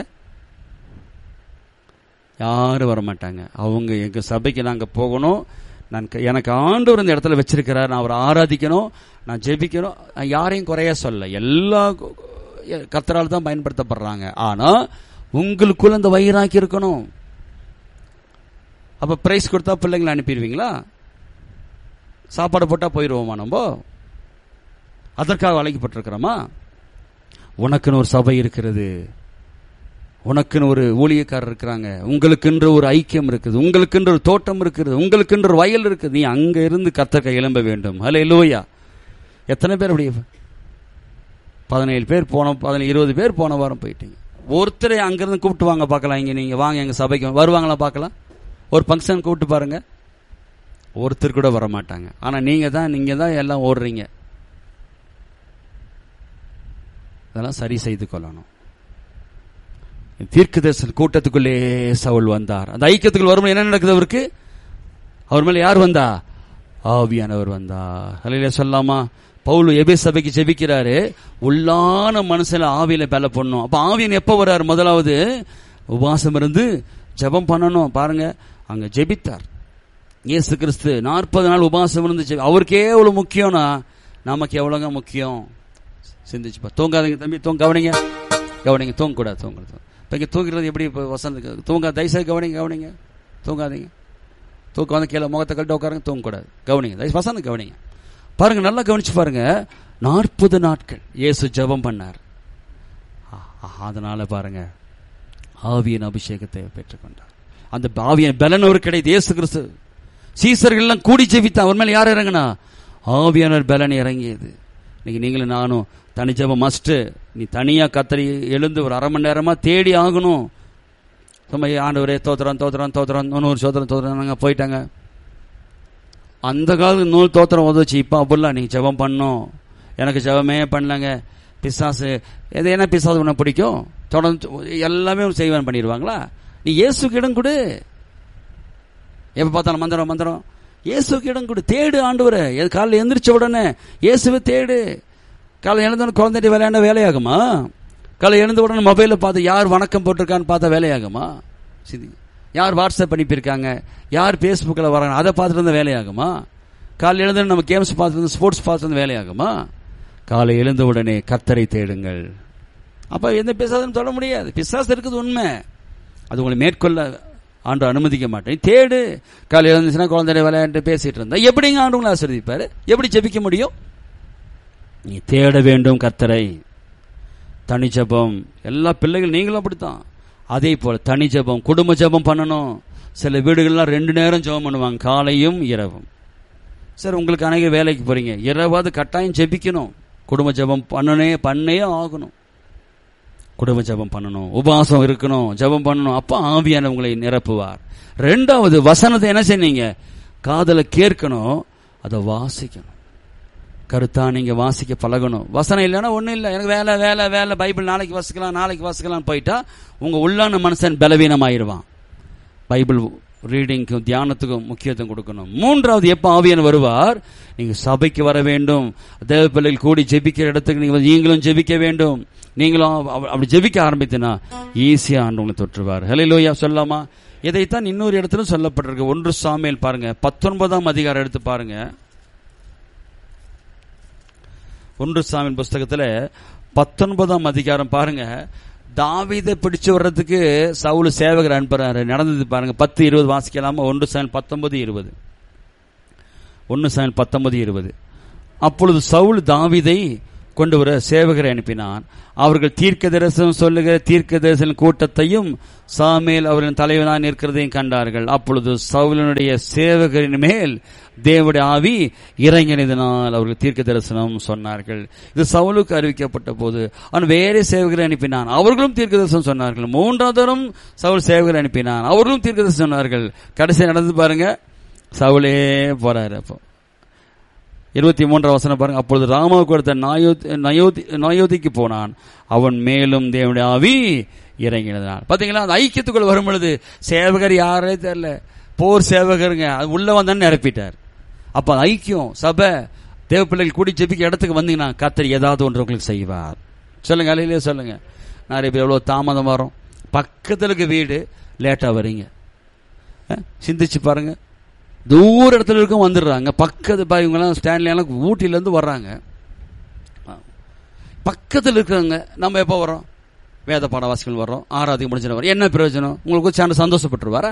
யாரும் வர மாட்டாங்க அவங்க எங்க சபைக்கு நாங்க போகணும் நான் க- எனக்கு ஆண்டவர் இந்த இடத்துல வச்சிருக்கிறார் நான் அவரை ஆராதிக்கணும் நான் ஜெபிக்கணும் நான் யாரையும் குறைய சொல்ல எல்லா கத்தரால் தான் பயன்படுத்தப்படுறாங்க ஆனா உங்களுக்குள்ள அந்த வைராக்கி இருக்கணும் அப்ப பிரைஸ் கொடுத்தா பிள்ளைங்களை அனுப்பிடுவீங்களா சாப்பாடு போட்டா போயிடுவோமா நம்ம அதற்காக அழைக்கப்பட்டிருக்கிறோமா உனக்குன்னு ஒரு சபை இருக்கிறது உனக்குன்னு ஒரு ஊழியக்காரர் இருக்கிறாங்க உங்களுக்கென்ற ஒரு ஐக்கியம் இருக்குது உங்களுக்கென்ற ஒரு தோட்டம் இருக்குது உங்களுக்கென்ற ஒரு வயல் இருக்குது நீ அங்க இருந்து கத்தக்க எழும்ப வேண்டும் ஹலே லோயா எத்தனை பேர் அப்படி பதினேழு பேர் போன பதினேழு இருபது பேர் போன வாரம் போயிட்டீங்க ஒருத்தரை அங்கிருந்து கூப்பிட்டு வாங்க பார்க்கலாம் இங்க நீங்க வாங்க எங்க சபைக்கு வருவாங்களா பார்க்கலாம் ஒரு ஃபங்க்ஷன் கூப்பிட்டு பாருங்க ஒருத்தர் கூட வர மாட்டாங்க ஆனா நீங்க தான் நீங்க தான் எல்லாம் ஓடுறீங்க அதெல்லாம் சரி செய்து கொள்ளணும் தீர்க்கதரிசன கூட்டத்துக்குள்ளே சவுல் வந்தார் அந்த ஐக்கியத்துக்குள் வரும்போது என்ன நடக்குது அவருக்கு அவர் மேல யார் வந்தா ஆவியானவர் வந்தார் ஹalleluya சொல்லாமா பவுல் எபே சபைக்கு ஜெபிக்கிறாரு உள்ளான மனசுல ஆவியில பல பண்ணும் அப்ப ஆவியன் எப்ப வர்றாரு முதலாவது உபவாசம் இருந்து ஜெபம் பண்ணணும் பாருங்க அங்க ஜெபித்தார் இயேசு கிறிஸ்து நாற்பது நாள் உபவாசம் இருந்து ஜெபி- அவருக்கே எவ்வளவு முக்கியம்னா நமக்கு எவ்வளவுங்க முக்கியம் சிந்திச்சு பாரு. தூங்காதீங்க தம்பி தூங்க கவனிங்க கவனிங்க தூங்கக்கூடாது தூங்கக்கூடாது இப்போ இங்கே தூங்கிறது எப்படி இப்போ வசந்த தூங்க தயவுசெய்து கவனிங்க கவனிங்க தூங்காதீங்க தூக்கம் வந்து கீழே முகத்தை கழட்டி உட்காருங்க தூங்கக்கூடாது கவனிங்க தயவு வசந்த கவனிங்க பாருங்க நல்லா கவனிச்சு பாருங்க நாற்பது நாட்கள் இயேசு ஜெபம் பண்ணார் ஆ- ஆ- அதனால பாருங்க ஆவியின் அபிஷேகத்தை பெற்றுக்கொண்டார் அந்த ஆவியின் பலன் ஒரு கிடையாது இயேசு கிறிஸ்து சீசர்கள் எல்லாம் கூடி ஜெபித்தா அவர் மேல யார் இறங்குனா ஆவியானவர் பலன் இறங்கியது இன்னைக்கு நீங்களும் நானும் தனி ஜெபம் மஸ்ட் நீ தனியா கத்தரி எழுந்து ஒரு அரை மணி நேரமா தேடி ஆகணும் சும்மா ஆண்டவரே தோத்துறான் தோத்துறான் தோத்துறான் நூறு சோத்திரம் தோத்துறாங்க போயிட்டாங்க அந்த காலத்து நூல் தோத்திரம் உதவுச்சு இப்போ அப்படிலாம் நீங்க ஜெபம் பண்ணணும் எனக்கு ஜெபமே பண்ணலங்க பிசாசு எது என்ன பிசாசு உனக்கு பிடிக்கும் தொடர்ந்து எல்லாமே செய்வான் பண்ணிடுவாங்களா நீ இயேசுக்கு இடம் கொடு எப்ப பார்த்தாலும் மந்திரம் மந்திரம் இயேசுக்கு இடம் கொடு தேடு ஆண்டவரை எது காலையில் எந்திரிச்ச உடனே இயேசுவை தேடு காலை எழுந்தோன்னு குழந்தைட்டு விளையாண்ட வேலையாகுமா காலை எழுந்த உடனே மொபைலில் பார்த்து யார் வணக்கம் போட்டிருக்கான்னு பார்த்தா வேலையாகுமா சிதி யார் வாட்ஸ்அப் அனுப்பியிருக்காங்க யார் ஃபேஸ்புக்கில் வராங்க அதை பார்த்துட்டு இருந்தா வேலையாகுமா காலை எழுந்து நம்ம கேம்ஸ் பார்த்துட்டு ஸ்போர்ட்ஸ் பார்த்துட்டு இருந்தா வேலையாகுமா காலை எழுந்த உடனே கர்த்தரை தேடுங்கள் அப்ப எந்த பிசாசும் தொட முடியாது பிசாசு இருக்குது உண்மை அது உங்களை மேற்கொள்ள ஆண்டு அனுமதிக்க மாட்டேன் தேடு காலை எழுந்துச்சுன்னா குழந்தைய விளையாண்டு பேசிட்டு இருந்தா எப்படிங்க ஆண்டு உங்களை ஆசிர்வதிப்பாரு எப்படி ஜெபிக்க முடியும் நீ தேட வேண்டும் கர்த்தரை தனி ஜெபம் எல்லா பிள்ளைகள் நீங்களும் அப்படித்தான் அதே போல தனி ஜெபம் குடும்ப ஜெபம் பண்ணணும் சில வீடுகள்லாம் ரெண்டு நேரம் ஜெபம் பண்ணுவாங்க காலையும் இரவும் சார் உங்களுக்கு அநேக வேலைக்கு போறீங்க இரவாவது கட்டாயம் ஜெபிக்கணும் குடும்ப ஜெபம் பண்ணனே பண்ணே ஆகணும் குடும்ப ஜெபம் பண்ணணும் உபவாசம் இருக்கணும் ஜெபம் பண்ணணும் அப்ப ஆவியான உங்களை நிரப்புவார் ரெண்டாவது வசனத்தை என்ன செய்வீங்க காதல கேட்கணும் அதை வாசிக்கணும் கருத்தா நீங்க வாசிக்க பழகணும் வசனம் இல்லைன்னா ஒண்ணும் இல்லை எனக்கு வேலை வேலை வேலை பைபிள் நாளைக்கு வாசிக்கலாம் நாளைக்கு வாசிக்கலாம் போயிட்டா உங்க உள்ளான மனுஷன் பலவீனமாயிருவான் பைபிள் ரீடிங்க்கும் தியானத்துக்கும் முக்கியத்துவம் கொடுக்கணும் மூன்றாவது எப்ப ஆவியன் வருவார் நீங்க சபைக்கு வர வேண்டும் தேவ பிள்ளைகள் கூடி ஜெபிக்கிற இடத்துக்கு நீங்க வந்து நீங்களும் ஜெபிக்க வேண்டும் நீங்களும் அவ- அப்படி ஜெபிக்க ஆரம்பித்தினா ஈஸியா ஆண்டவங்களை தொற்றுவார் ஹalleluya சொல்லாமா இதைத்தான் இன்னொரு இடத்துல சொல்லப்பட்டிருக்கு ஒன்று சாமியல் பாருங்க பத்தொன்பதாம் அதிகாரம் எடுத்து பாருங்க ஒன்று சாமியல் புஸ்தகத்துல பத்தொன்பதாம் அதிகாரம் பாருங்க தாவீதை பிடிச்சு வர்றதுக்கு சவுல் சேவகர் அனுப்புறாரு நடந்தது பாருங்க பத்து இருபது வாசிக்கலாமா ஒன்று சாயல் பத்தொன்பது இருபது ஒன்று சாயல் பத்தொன்பது இருபது அப்பொழுது சவுல் தாவீதை கொண்டு வர சேவகரை அனுப்பினான் அவர்கள் தீர்க்க தரிசனம் சொல்லுகிற தீர்க்க தரிசன கூட்டத்தையும் சாமேல் அவரின் தலைவனாக நிற்கிறதையும் கண்டார்கள் அப்பொழுது சவுலனுடைய சேவகரின் மேல் தேவடைய ஆவி இறங்கினதினால் அவர்கள் தீர்க்க தரிசனம் சொன்னார்கள் இது சவுலுக்கு அறிவிக்கப்பட்ட போது அவன் வேறே சேவகரை அனுப்பினான் அவர்களும் தீர்க்க தரிசனம் சொன்னார்கள் மூன்றாவது தரம் சவுல் சேவகரை அனுப்பினான் அவர்களும் தீர்க்க தரிசனம் சொன்னார்கள் கடைசி நடந்து பாருங்க சவுலே போறாரு அப்போ இருபத்தி மூன்றாம் வசனம் பாருங்க அப்பொழுது ராமாவுக்கு அடுத்த நாயோதி நயோதி நயோதிக்கு போனான் அவன் மேலும் தேவனுடைய ஆவி இறங்கினதான் பாத்தீங்களா அந்த ஐக்கியத்துக்குள்ள வரும் பொழுது சேவகர் யாரே தெரியல போர் சேவகருங்க அது உள்ள வந்தான்னு நிரப்பிட்டார் அப்ப அந்த ஐக்கியம் சபை தேவ பிள்ளைகள் கூடி ஜெபிக்க இடத்துக்கு வந்தீங்கன்னா கத்தர் ஏதாவது ஒன்று உங்களுக்கு செய்வார் சொல்லுங்க அலையிலே சொல்லுங்க நிறைய பேர் எவ்வளவு தாமதம் வரும் பக்கத்துல இருக்க வீடு லேட்டா வரீங்க அஹ், சிந்திச்சு பாருங்க தூர இடத்துல இருக்கும் வந்துடுறாங்க பக்கத்து பா இவங்கெல்லாம் ஸ்டாண்ட்லாம் ஊட்டிலேருந்து வர்றாங்க பக்கத்தில் இருக்கிறவங்க நம்ம எப்போ வரோம் வேத பாடவாசிகள் வர்றோம் ஆராதிக்கு முடிஞ்சு வரோம் என்ன பிரயோஜனம் உங்களுக்கு சேர்ந்து சந்தோஷப்பட்டுருவாரா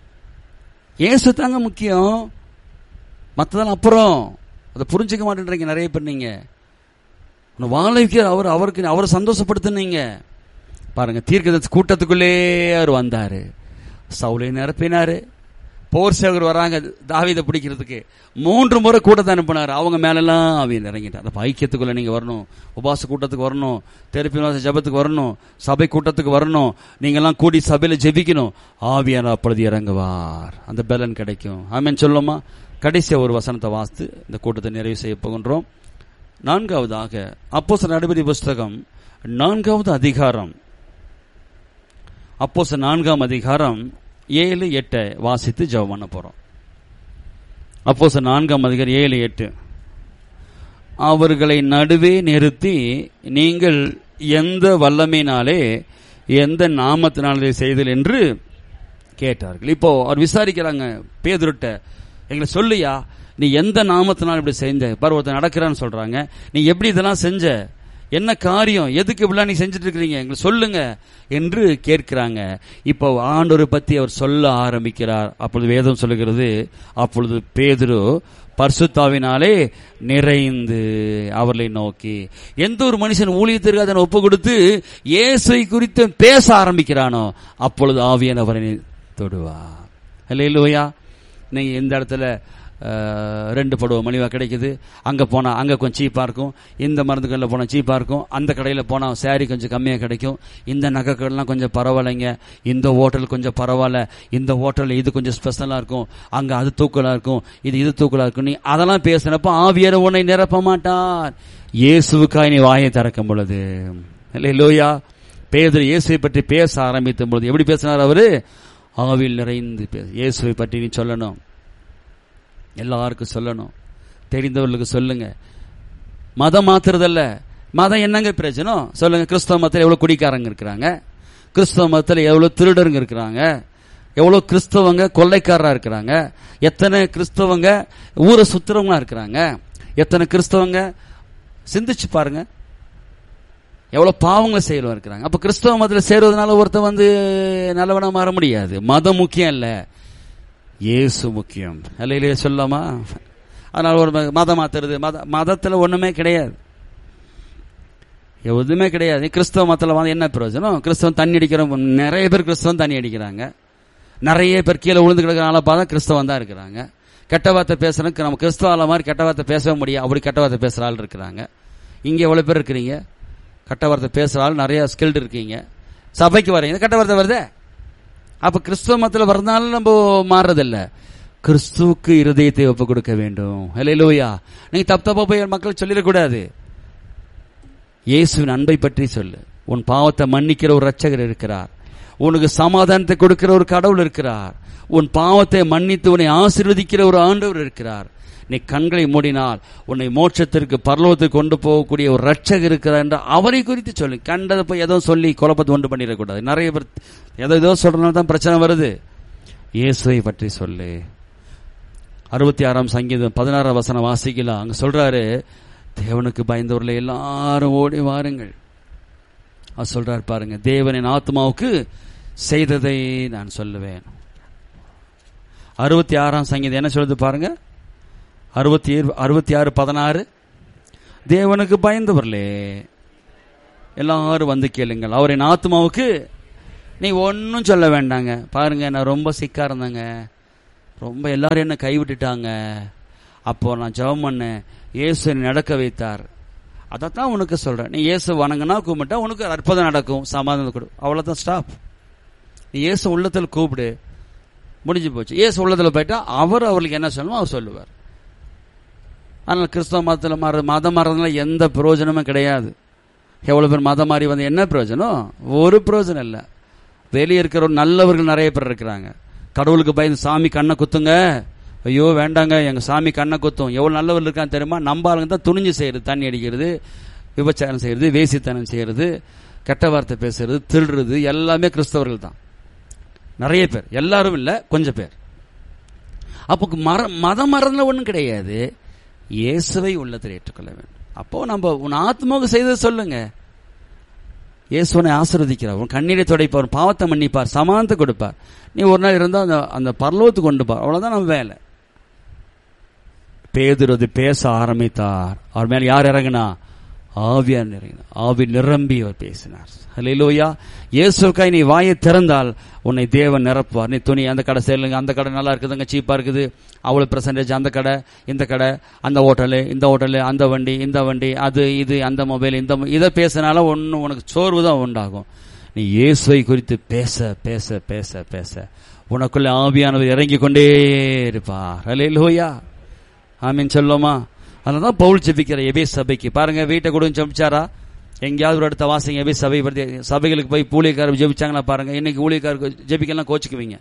ஏசு தாங்க முக்கியம் மற்றதெல்லாம் அப்புறம் அதை புரிஞ்சுக்க மாட்டேன்றீங்க நிறைய பேர் நீங்க உன்னை வாழ வைக்கிற அவர் அவருக்கு அவரை சந்தோஷப்படுத்துனீங்க பாருங்க தீர்க்க கூட்டத்துக்குள்ளே அவர் வந்தாரு சவுலை நிரப்பினாரு போர் சேவகர் வராங்க தாவீதை பிடிக்கிறதுக்கு மூன்று முறை கூட்டத்தை அனுப்பினார் அவங்க மேலெல்லாம் அவன் இறங்கிட்டார் அப்ப ஐக்கியத்துக்குள்ள நீங்க வரணும் உபாச கூட்டத்துக்கு வரணும் தெரப்பி வாச ஜபத்துக்கு வரணும் சபை கூட்டத்துக்கு வரணும் நீங்கெல்லாம் கூடி சபையில ஜெபிக்கணும் ஆவியான அப்பொழுது இறங்குவார் அந்த பலன் கிடைக்கும் ஆமென் சொல்லுமா கடைசியா ஒரு வசனத்தை வாசித்து இந்த கூட்டத்தை நிறைவு செய்ய போகின்றோம் நான்காவதாக அப்போஸ் நடுபதி புஸ்தகம் நான்காவது அதிகாரம் அப்போஸ் நான்காம் அதிகாரம் ஏழு எட்டை வாசித்து ஜெபம் பண்ண போறோம் அப்போஸ் நான்காம் அதிகாரம் ஏழு எட்டு அவர்களை நடுவே நிறுத்தி நீங்கள் எந்த வல்லமையினாலே எந்த நாமத்தினாலே செய்தல் என்று கேட்டார்கள் இப்போ அவர் விசாரிக்கிறாங்க பேதுருட்ட எங்களை சொல்லியா நீ எந்த நாமத்தினால் இப்படி செஞ்ச பருவத்தை நடக்கிறான்னு சொல்றாங்க நீ எப்படி இதெல்லாம் செஞ்ச என்ன காரியம் எதுக்கு இப்படிலாம் நீ செஞ்சுட்டு இருக்கிறீங்க எங்களை சொல்லுங்க என்று கேட்கிறாங்க இப்போ ஆண்டோரை பத்தி அவர் சொல்ல ஆரம்பிக்கிறார் அப்பொழுது வேதம் சொல்லுகிறது அப்பொழுது பேதுரு பர்சுத்தாவினாலே நிறைந்து அவர்களை நோக்கி எந்த ஒரு மனுஷன் ஊழியத்திற்கு அதனை ஒப்பு கொடுத்து இயேசை குறித்து பேச ஆரம்பிக்கிறானோ அப்பொழுது ஆவியன் அவரை தொடுவா இல்லையா நீங்க இந்த இடத்துல அஹ், ரெண்டு படுவ மலிவா கிடைக்குது அங்க போனா அங்க கொஞ்சம் சீப்பா இருக்கும் இந்த மருந்து கடையில் போனா சீப்பா இருக்கும் அந்த கடையில போனா சாரி கொஞ்சம் கம்மியா கிடைக்கும் இந்த நகை கடைலாம் கொஞ்சம் பரவாயில்லைங்க இந்த ஹோட்டல் கொஞ்சம் பரவாயில்ல இந்த ஹோட்டல் இது கொஞ்சம் ஸ்பெஷலா இருக்கும் அங்க அது தூக்கலா இருக்கும் இது இது தூக்கலா இருக்கும் நீ அதெல்லாம் பேசினப்ப ஆவியர் உன்னை நிரப்ப மாட்டார் இயேசுவுக்காய் நீ வாயை திறக்கும் பொழுது இல்லையா பேதர் இயேசுவை பற்றி பேச ஆரம்பித்த பொழுது எப்படி பேசினார் அவரு ஆவியில் நிறைந்து பேச இயேசுவை பற்றி நீ சொல்லணும் எல்லாருக்கும் சொல்லணும் தெரிந்தவர்களுக்கு சொல்லுங்க மதம் மாத்துறதல்ல மதம் என்னங்க பிரச்சனை சொல்லுங்க கிறிஸ்தவ மதத்தில் எவ்வளவு குடிக்காரங்க இருக்கிறாங்க கிறிஸ்தவ மதத்தில் எவ்வளவு திருடருங்க இருக்கிறாங்க எவ்வளவு கிறிஸ்தவங்க கொள்ளைக்காரரா இருக்கிறாங்க எத்தனை கிறிஸ்தவங்க ஊரை சுத்துறவங்களா இருக்கிறாங்க எத்தனை கிறிஸ்தவங்க சிந்திச்சு பாருங்க எவ்வளவு பாவங்களை செய்யறவங்க இருக்கிறாங்க அப்ப கிறிஸ்தவ மதத்துல சேருவதனால ஒருத்தன் வந்து நல்லவனா மாற முடியாது மதம் முக்கியம் இல்ல இயேசு முக்கியம் இல்லையிலே சொல்லாமா அதனால ஒரு ம- மதம் மாத்துறது மத மதத்துல ஒண்ணுமே கிடையாது எதுவுமே கிடையாது கிறிஸ்தவ மதத்துல வந்து என்ன பிரயோஜனம் கிறிஸ்தவன் தண்ணி அடிக்கிறோம் நிறைய பேர் கிறிஸ்தவன் தண்ணி அடிக்கிறாங்க நிறைய பேர் கீழே விழுந்து கிடக்கிற ஆளை பார்த்தா கிறிஸ்தவன் தான் இருக்கிறாங்க கெட்ட வார்த்தை பேசுறதுக்கு நம்ம கிறிஸ்தவ ஆள மாதிரி கெட்ட வார்த்தை பேசவே முடியாது அப்படி கெட்ட வார்த்தை பேசுற ஆள் இருக்கிறாங்க இங்க எவ்வளவு பேர் இருக்கிறீங்க கெட்ட வார்த்தை பேசுற ஆள் நிறைய ஸ்கில்டு இருக்கீங்க சபைக்கு வரீங்க கெட்ட வார்த்தை வருதே அப்ப கிறிஸ்துவ மதத்துல வரதுனால நம்ம மாறுறதில்ல கிறிஸ்துவுக்கு இருதயத்தை ஒப்பு கொடுக்க வேண்டும் இல்லையா நீங்க தப்பு தப்பா போய் மக்கள் சொல்லிடக்கூடாது இயேசுவின் அன்பை பற்றி சொல்லு உன் பாவத்தை மன்னிக்கிற ஒரு ரட்சகர் இருக்கிறார் உனக்கு சமாதானத்தை கொடுக்கிற ஒரு கடவுள் இருக்கிறார் உன் பாவத்தை மன்னித்து உன்னை ஆசீர்வதிக்கிற ஒரு ஆண்டவர் இருக்கிறார் நீ கண்களை மூடினால் உன்னை மோட்சத்திற்கு பரலோகத்துக்கு கொண்டு போகக்கூடிய ஒரு ரட்சகர் இருக்கிறார் என்று அவரை குறித்து சொல்லு கண்டதை போய் ஏதோ சொல்லி குழப்பத்தை உண்டு பண்ணிடக்கூடாது நிறைய பேர் ஏதோ ஏதோ சொல்றதுனால தான் பிரச்சனை வருது இயேசுவை பற்றி சொல்லு அறுபத்தி ஆறாம் சங்கீதம் பதினாறாம் வசனம் வாசிக்கலாம் அங்க சொல்றாரு தேவனுக்கு பயந்தவர்களை எல்லாரும் ஓடி வாருங்கள் அவர் சொல்றாரு பாருங்க தேவனின் ஆத்மாவுக்கு செய்ததை நான் சொல்லுவேன் அறுபத்தி ஆறாம் சங்கீதம் என்ன சொல்லுது பாருங்க அறுபத்தி ஏழு அறுபத்தி ஆறு பதினாறு தேவனுக்கு பயந்தவர்களே எல்லாரும் வந்து கேளுங்கள் அவரின் ஆத்மாவுக்கு நீ ஒன்றும் சொல்ல வேண்டாங்க பாருங்க நான் ரொம்ப சிக்கா இருந்தேங்க ரொம்ப எல்லாரும் என்ன கைவிட்டுட்டாங்க அப்போ நான் ஜெபம் பண்ணேன் இயேசு என்னை நடக்க வைத்தார் அதைத்தான் உனக்கு சொல்றேன் நீ இயேசு வணங்கினா கும்பிட்டா உனக்கு அற்புதம் நடக்கும் சமாதானம் கொடு அவ்வளோதான் ஸ்டாப் நீ இயேசு உள்ளத்தில் கூப்பிடு முடிஞ்சு போச்சு இயேசு உள்ளத்தில் போயிட்டா அவர் அவர்களுக்கு என்ன சொல்லணுமோ அவர் சொல்லுவார் அதனால் கிறிஸ்தவ மதத்தில் மாற மதம் மாறதுனால எந்த பிரயோஜனமும் கிடையாது எவ்வளோ பேர் மதம் மாறி வந்து என்ன பிரயோஜனம் ஒரு பிரயோஜனம் இல்லை வெளியே இருக்கிற நல்லவர்கள் நிறைய பேர் இருக்கிறாங்க கடவுளுக்கு பயந்து சாமி கண்ணை குத்துங்க ஐயோ வேண்டாங்க எங்க சாமி கண்ணை குத்தும் எவ்வளவு நல்லவர் இருக்கான்னு தெரியுமா நம்ம ஆளுங்க தான் துணிஞ்சு செய்யறது தண்ணி அடிக்கிறது விபச்சாரம் செய்யறது வேசித்தனம் செய்யறது கெட்ட வார்த்தை பேசுறது திருடுறது எல்லாமே கிறிஸ்தவர்கள் தான் நிறைய பேர் எல்லாரும் இல்ல கொஞ்சம் பேர் அப்போ மர மதம் மறந்துல ஒன்றும் கிடையாது இயேசுவை உள்ளத்தில் ஏற்றுக்கொள்ள வேண்டும் அப்போ நம்ம உன் ஆத்மாவுக்கு செய்ததை சொல்லுங்க இயேசுவனை ஆசிர்வதிக்கிறார் உன் கண்ணீரை துடைப்பார் பாவத்தை மன்னிப்பார் சமானத்தை கொடுப்பார் நீ ஒரு நாள் இருந்தால் அந்த அந்த பரலோகத்துக்கு கொண்டு பார் அவ்வளவுதான் நம்ம வேலை பேதுருது பேச ஆரம்பித்தார் அவர் மேல யார் இறங்கினா ஆவியார் இறங்கினார் ஆவி நிரம்பி அவர் பேசினார் ஹalleluya இயேசுக்காய் நீ வாயை திறந்தால் உன்னை தேவன் நிரப்புவார் நீ துணி அந்த கடை சேருங்க அந்த கடை நல்லா இருக்குதுங்க சீப்பா இருக்குது அவ்வளவு பெர்சன்டேஜ் அந்த கடை இந்த கடை அந்த ஹோட்டலு இந்த ஹோட்டலு அந்த வண்டி இந்த வண்டி அது இது அந்த மொபைல் இந்த மொ- இதை பேசினால ஒன்றும் உனக்கு சோர்வு தான் உண்டாகும் நீ இயேசுவை குறித்து பேச பேச பேச பேச உனக்குள்ள ஆவியானவர் இறங்கி கொண்டே இருப்பார் ஹalleluya ஆமீன் சொல்லுமா அதனால பவுல் ஜெபிக்கிற எபே சபைக்கு பாருங்க வீட்டை கூட ஜெபிச்சாரா எங்கேயாவது ஒரு இடத்த வாசிங்க எபே சபை பற்றி சபைகளுக்கு போய் ஊழியக்காரர் ஜெபிச்சாங்களா பாருங்க இன்னைக்கு ஊழியக்காரருக்கு ஜெபிக்கலாம் கோச்சுக்குவீங்க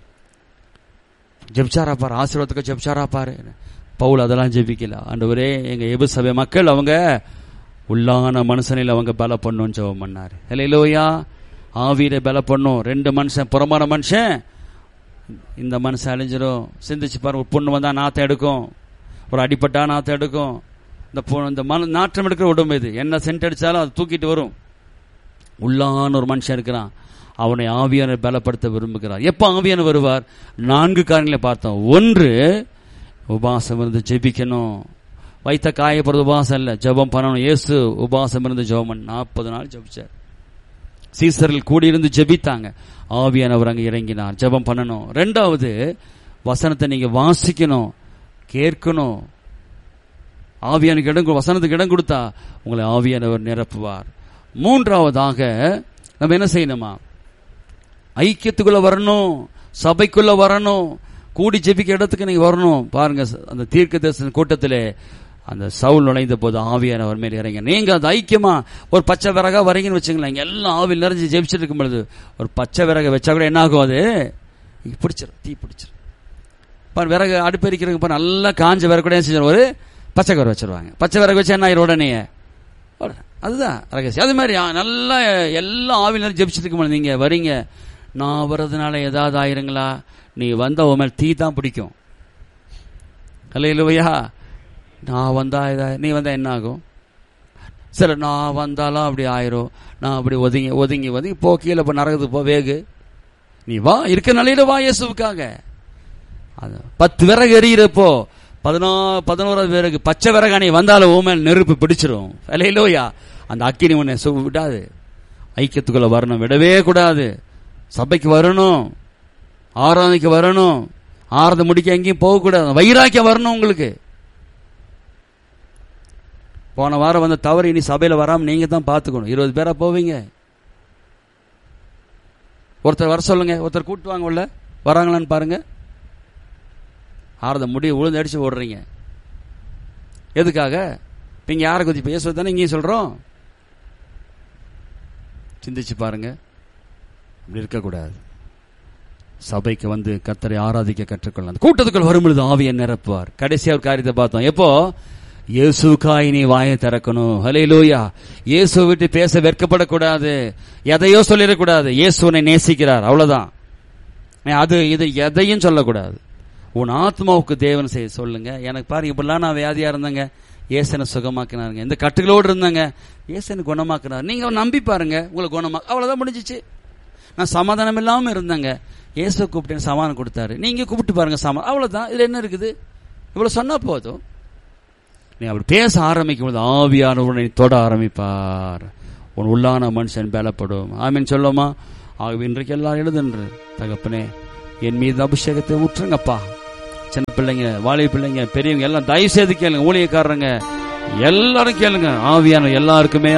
ஜெபிச்சாரா பாரு ஆசீர்வாதத்துக்கு ஜெபிச்சாரா பாரு பவுல் அதெல்லாம் ஜெபிக்கல ஆண்டவரே எங்க எபு சபை மக்கள் அவங்க உள்ளான மனுஷனில் அவங்க பல பண்ணும் ஜெபம் பண்ணாரு இல்லையா ஆவியில பல பண்ணும் ரெண்டு மனுஷன் புறமான மனுஷன் இந்த மனுஷன் அழிஞ்சிரும் சிந்திச்சு பாரு ஒரு பொண்ணு வந்தா நாத்தம் எடுக்கும் ஒரு அடிப்பட்டா நாத்தம் எடுக்கும் இந்த பொ- இந்த மன நாற்றம் எடுக்கிற உடம்பு இது என்ன சென்ட் அடிச்சாலும் அது தூக்கிட்டு வரும் உள்ளான ஒரு மனுஷன் இருக்கிறான் அவனை ஆவியான பலப்படுத்த விரும்புகிறார் எப்ப ஆவியான வருவார் நான்கு காரியங்களை பார்த்தோம் ஒன்று உபாசம் இருந்து ஜெபிக்கணும் வைத்த காயப்படுறது உபாசம் இல்ல ஜெபம் பண்ணணும் இயேசு உபாசம் இருந்து ஜெபம் பண்ண நாற்பது நாள் ஜெபிச்சார் சீசர்கள் கூடியிருந்து ஜெபித்தாங்க ஆவியானவர் அங்க இறங்கினார் ஜெபம் பண்ணணும் ரெண்டாவது வசனத்தை நீங்க வாசிக்கணும் கேட்கணும் ஆவியானுக்கு இடம் கொடு- வசனத்துக்கு இடம் கொடுத்தா உங்களை ஆவியானவர் நிரப்புவார் மூன்றாவதாக நம்ம என்ன செய்யணுமா ஐக்கியத்துக்குள்ள வரணும் சபைக்குள்ள வரணும் கூடி ஜெபிக்க இடத்துக்கு நீங்க வரணும் பாருங்க அந்த தீர்க்க தரிசன கூட்டத்திலே அந்த சவுல் நுழைந்த போது ஆவியானவர் மேல் இறங்க நீங்க அந்த ஐக்கியமா ஒரு பச்சை விறகா வரீங்கன்னு வச்சுங்களேன் இங்க எல்லாம் ஆவில் நிறைஞ்சு ஜெபிச்சிட்டு இருக்கும் பொழுது ஒரு பச்சை விறகை வச்சா கூட என்ன ஆகும் அது இங்க பிடிச்சிரும் தீ பிடிச்சிரும் பாரு விறகு அடுப்பு எரிக்கிறதுக்கு பாரு நல்லா காஞ்ச விறகு கூட என்ன செஞ்சிடும் ஒரு பச்சை கவர் வச்சிருவாங்க பச்சை விறகு வச்சு என்ன ஆயிரும் உடனே உடனே. அதுதான் ரகசியம் அது மாதிரி ஆ, நல்லா எல்லா ஆவிலும் ஜெபிச்சுட்டு இருக்கும் நீங்க வரீங்க நான் வர்றதுனால ஏதாவது ஆயிருங்களா நீ வந்த உன் மேல் தீ தான் பிடிக்கும் அல்ல இல்லையா நான் வந்தா இதா நீ வந்தா என்ன ஆகும் சரி நான் வந்தாலும் அப்படி ஆயிரும் நான் அப்படி ஒதுங்கி ஒதுங்கி ஒதுங்கி போ கீழே போ நரகத்துக்கு போ வேகு நீ வா இருக்க நிலையில வா இயேசுவுக்காக அது பத்து விறகு எரியிறப்போ பதினோ பதினோராவது விறகு பச்சை விறகு நீ வந்தாலும் உன் மேல் நெருப்பு பிடிச்சிரும் விலையிலோயா அந்த அக்கினி உன்னை சு விடாது ஐக்கியத்துக்குள்ள வரணும் விடவே கூடாது சபைக்கு வரணும் ஆராதனைக்கு வரணும் ஆராதனை முடிக்க எங்கேயும் போகக்கூடாது வைராக்கியம் வரணும் உங்களுக்கு போன வாரம் வந்த தவறு இனி சபையில வராம நீங்க தான் பாத்துக்கணும் இருபது பேரா போவீங்க ஒருத்தர் வர சொல்லுங்க ஒருத்தர் கூட்டு வாங்க உள்ள வராங்களான்னு பாருங்க ஆரத முடிய உழுந்து அடிச்சு ஓடுறீங்க எதுக்காக இப்ப இங்க யாரை குதி பேசுவது தானே இங்கேயும் சொல்றோம் சிந்திச்சு பாருங்க அப்படி இருக்கக்கூடாது சபைக்கு வந்து கத்தரை ஆராதிக்க கற்றுக்கொள்ளலாம் அந்த கூட்டத்துக்குள் வரும்பொழுது ஆவியை நிரப்புவார் கடைசியா ஒரு காரியத்தை பார்த்தோம் எப்போ இயேசுக்காய் நீ வாயை திறக்கணும் ஹalleluya இயேசு விட்டு பேச வெட்கப்படக்கூடாது எதையோ சொல்லிடக்கூடாது இயேசு உன்னை நேசிக்கிறார் அவ்வளவுதான் அது இது எதையும் சொல்லக்கூடாது உன் ஆத்மாவுக்கு தேவன் செய்ய சொல்லுங்க எனக்கு பாரு இப்படிலாம் நான் வியாதியா இருந்தேங்க ஏசனை சுகமாக்கினாருங்க இந்த கட்டுகளோடு இருந்தாங்க ஏசனை குணமாக்கினார் நீங்க நம்பி பாருங்க உங்களை குணமா அவ்வளவுதான் முடிஞ்சிச்சு நான் சமாதானம் இல்லாம இருந்தேங்க இயேசு கூப்பிட்டேன் சமாதானம் கொடுத்தாரு நீங்க கூப்பிட்டு பாருங்க சமா அவ்வளவுதான் இதுல என்ன இருக்குது இவ்வளவு சொன்னா போதும் நீ அப்படி பேச ஆரம்பிக்கும் போது ஆவியானவனை தொட ஆரம்பிப்பார் உன் உள்ளான மனுஷன் பலப்படும் ஆமீன் சொல்லுமா ஆகவே இன்றைக்கு எல்லாரும் எழுதுன்று தகப்பனே என் மீது அபிஷேகத்தை ஊற்றுங்கப்பா சின்ன பிள்ளைங்க வாலிப பிள்ளைங்க பெரியவங்க எல்லாம் தயவு செய்து கேளுங்க ஊழியக்காரங்க எல்லாரும் கேளுங்க ஆவியான எல்லாருக்குமே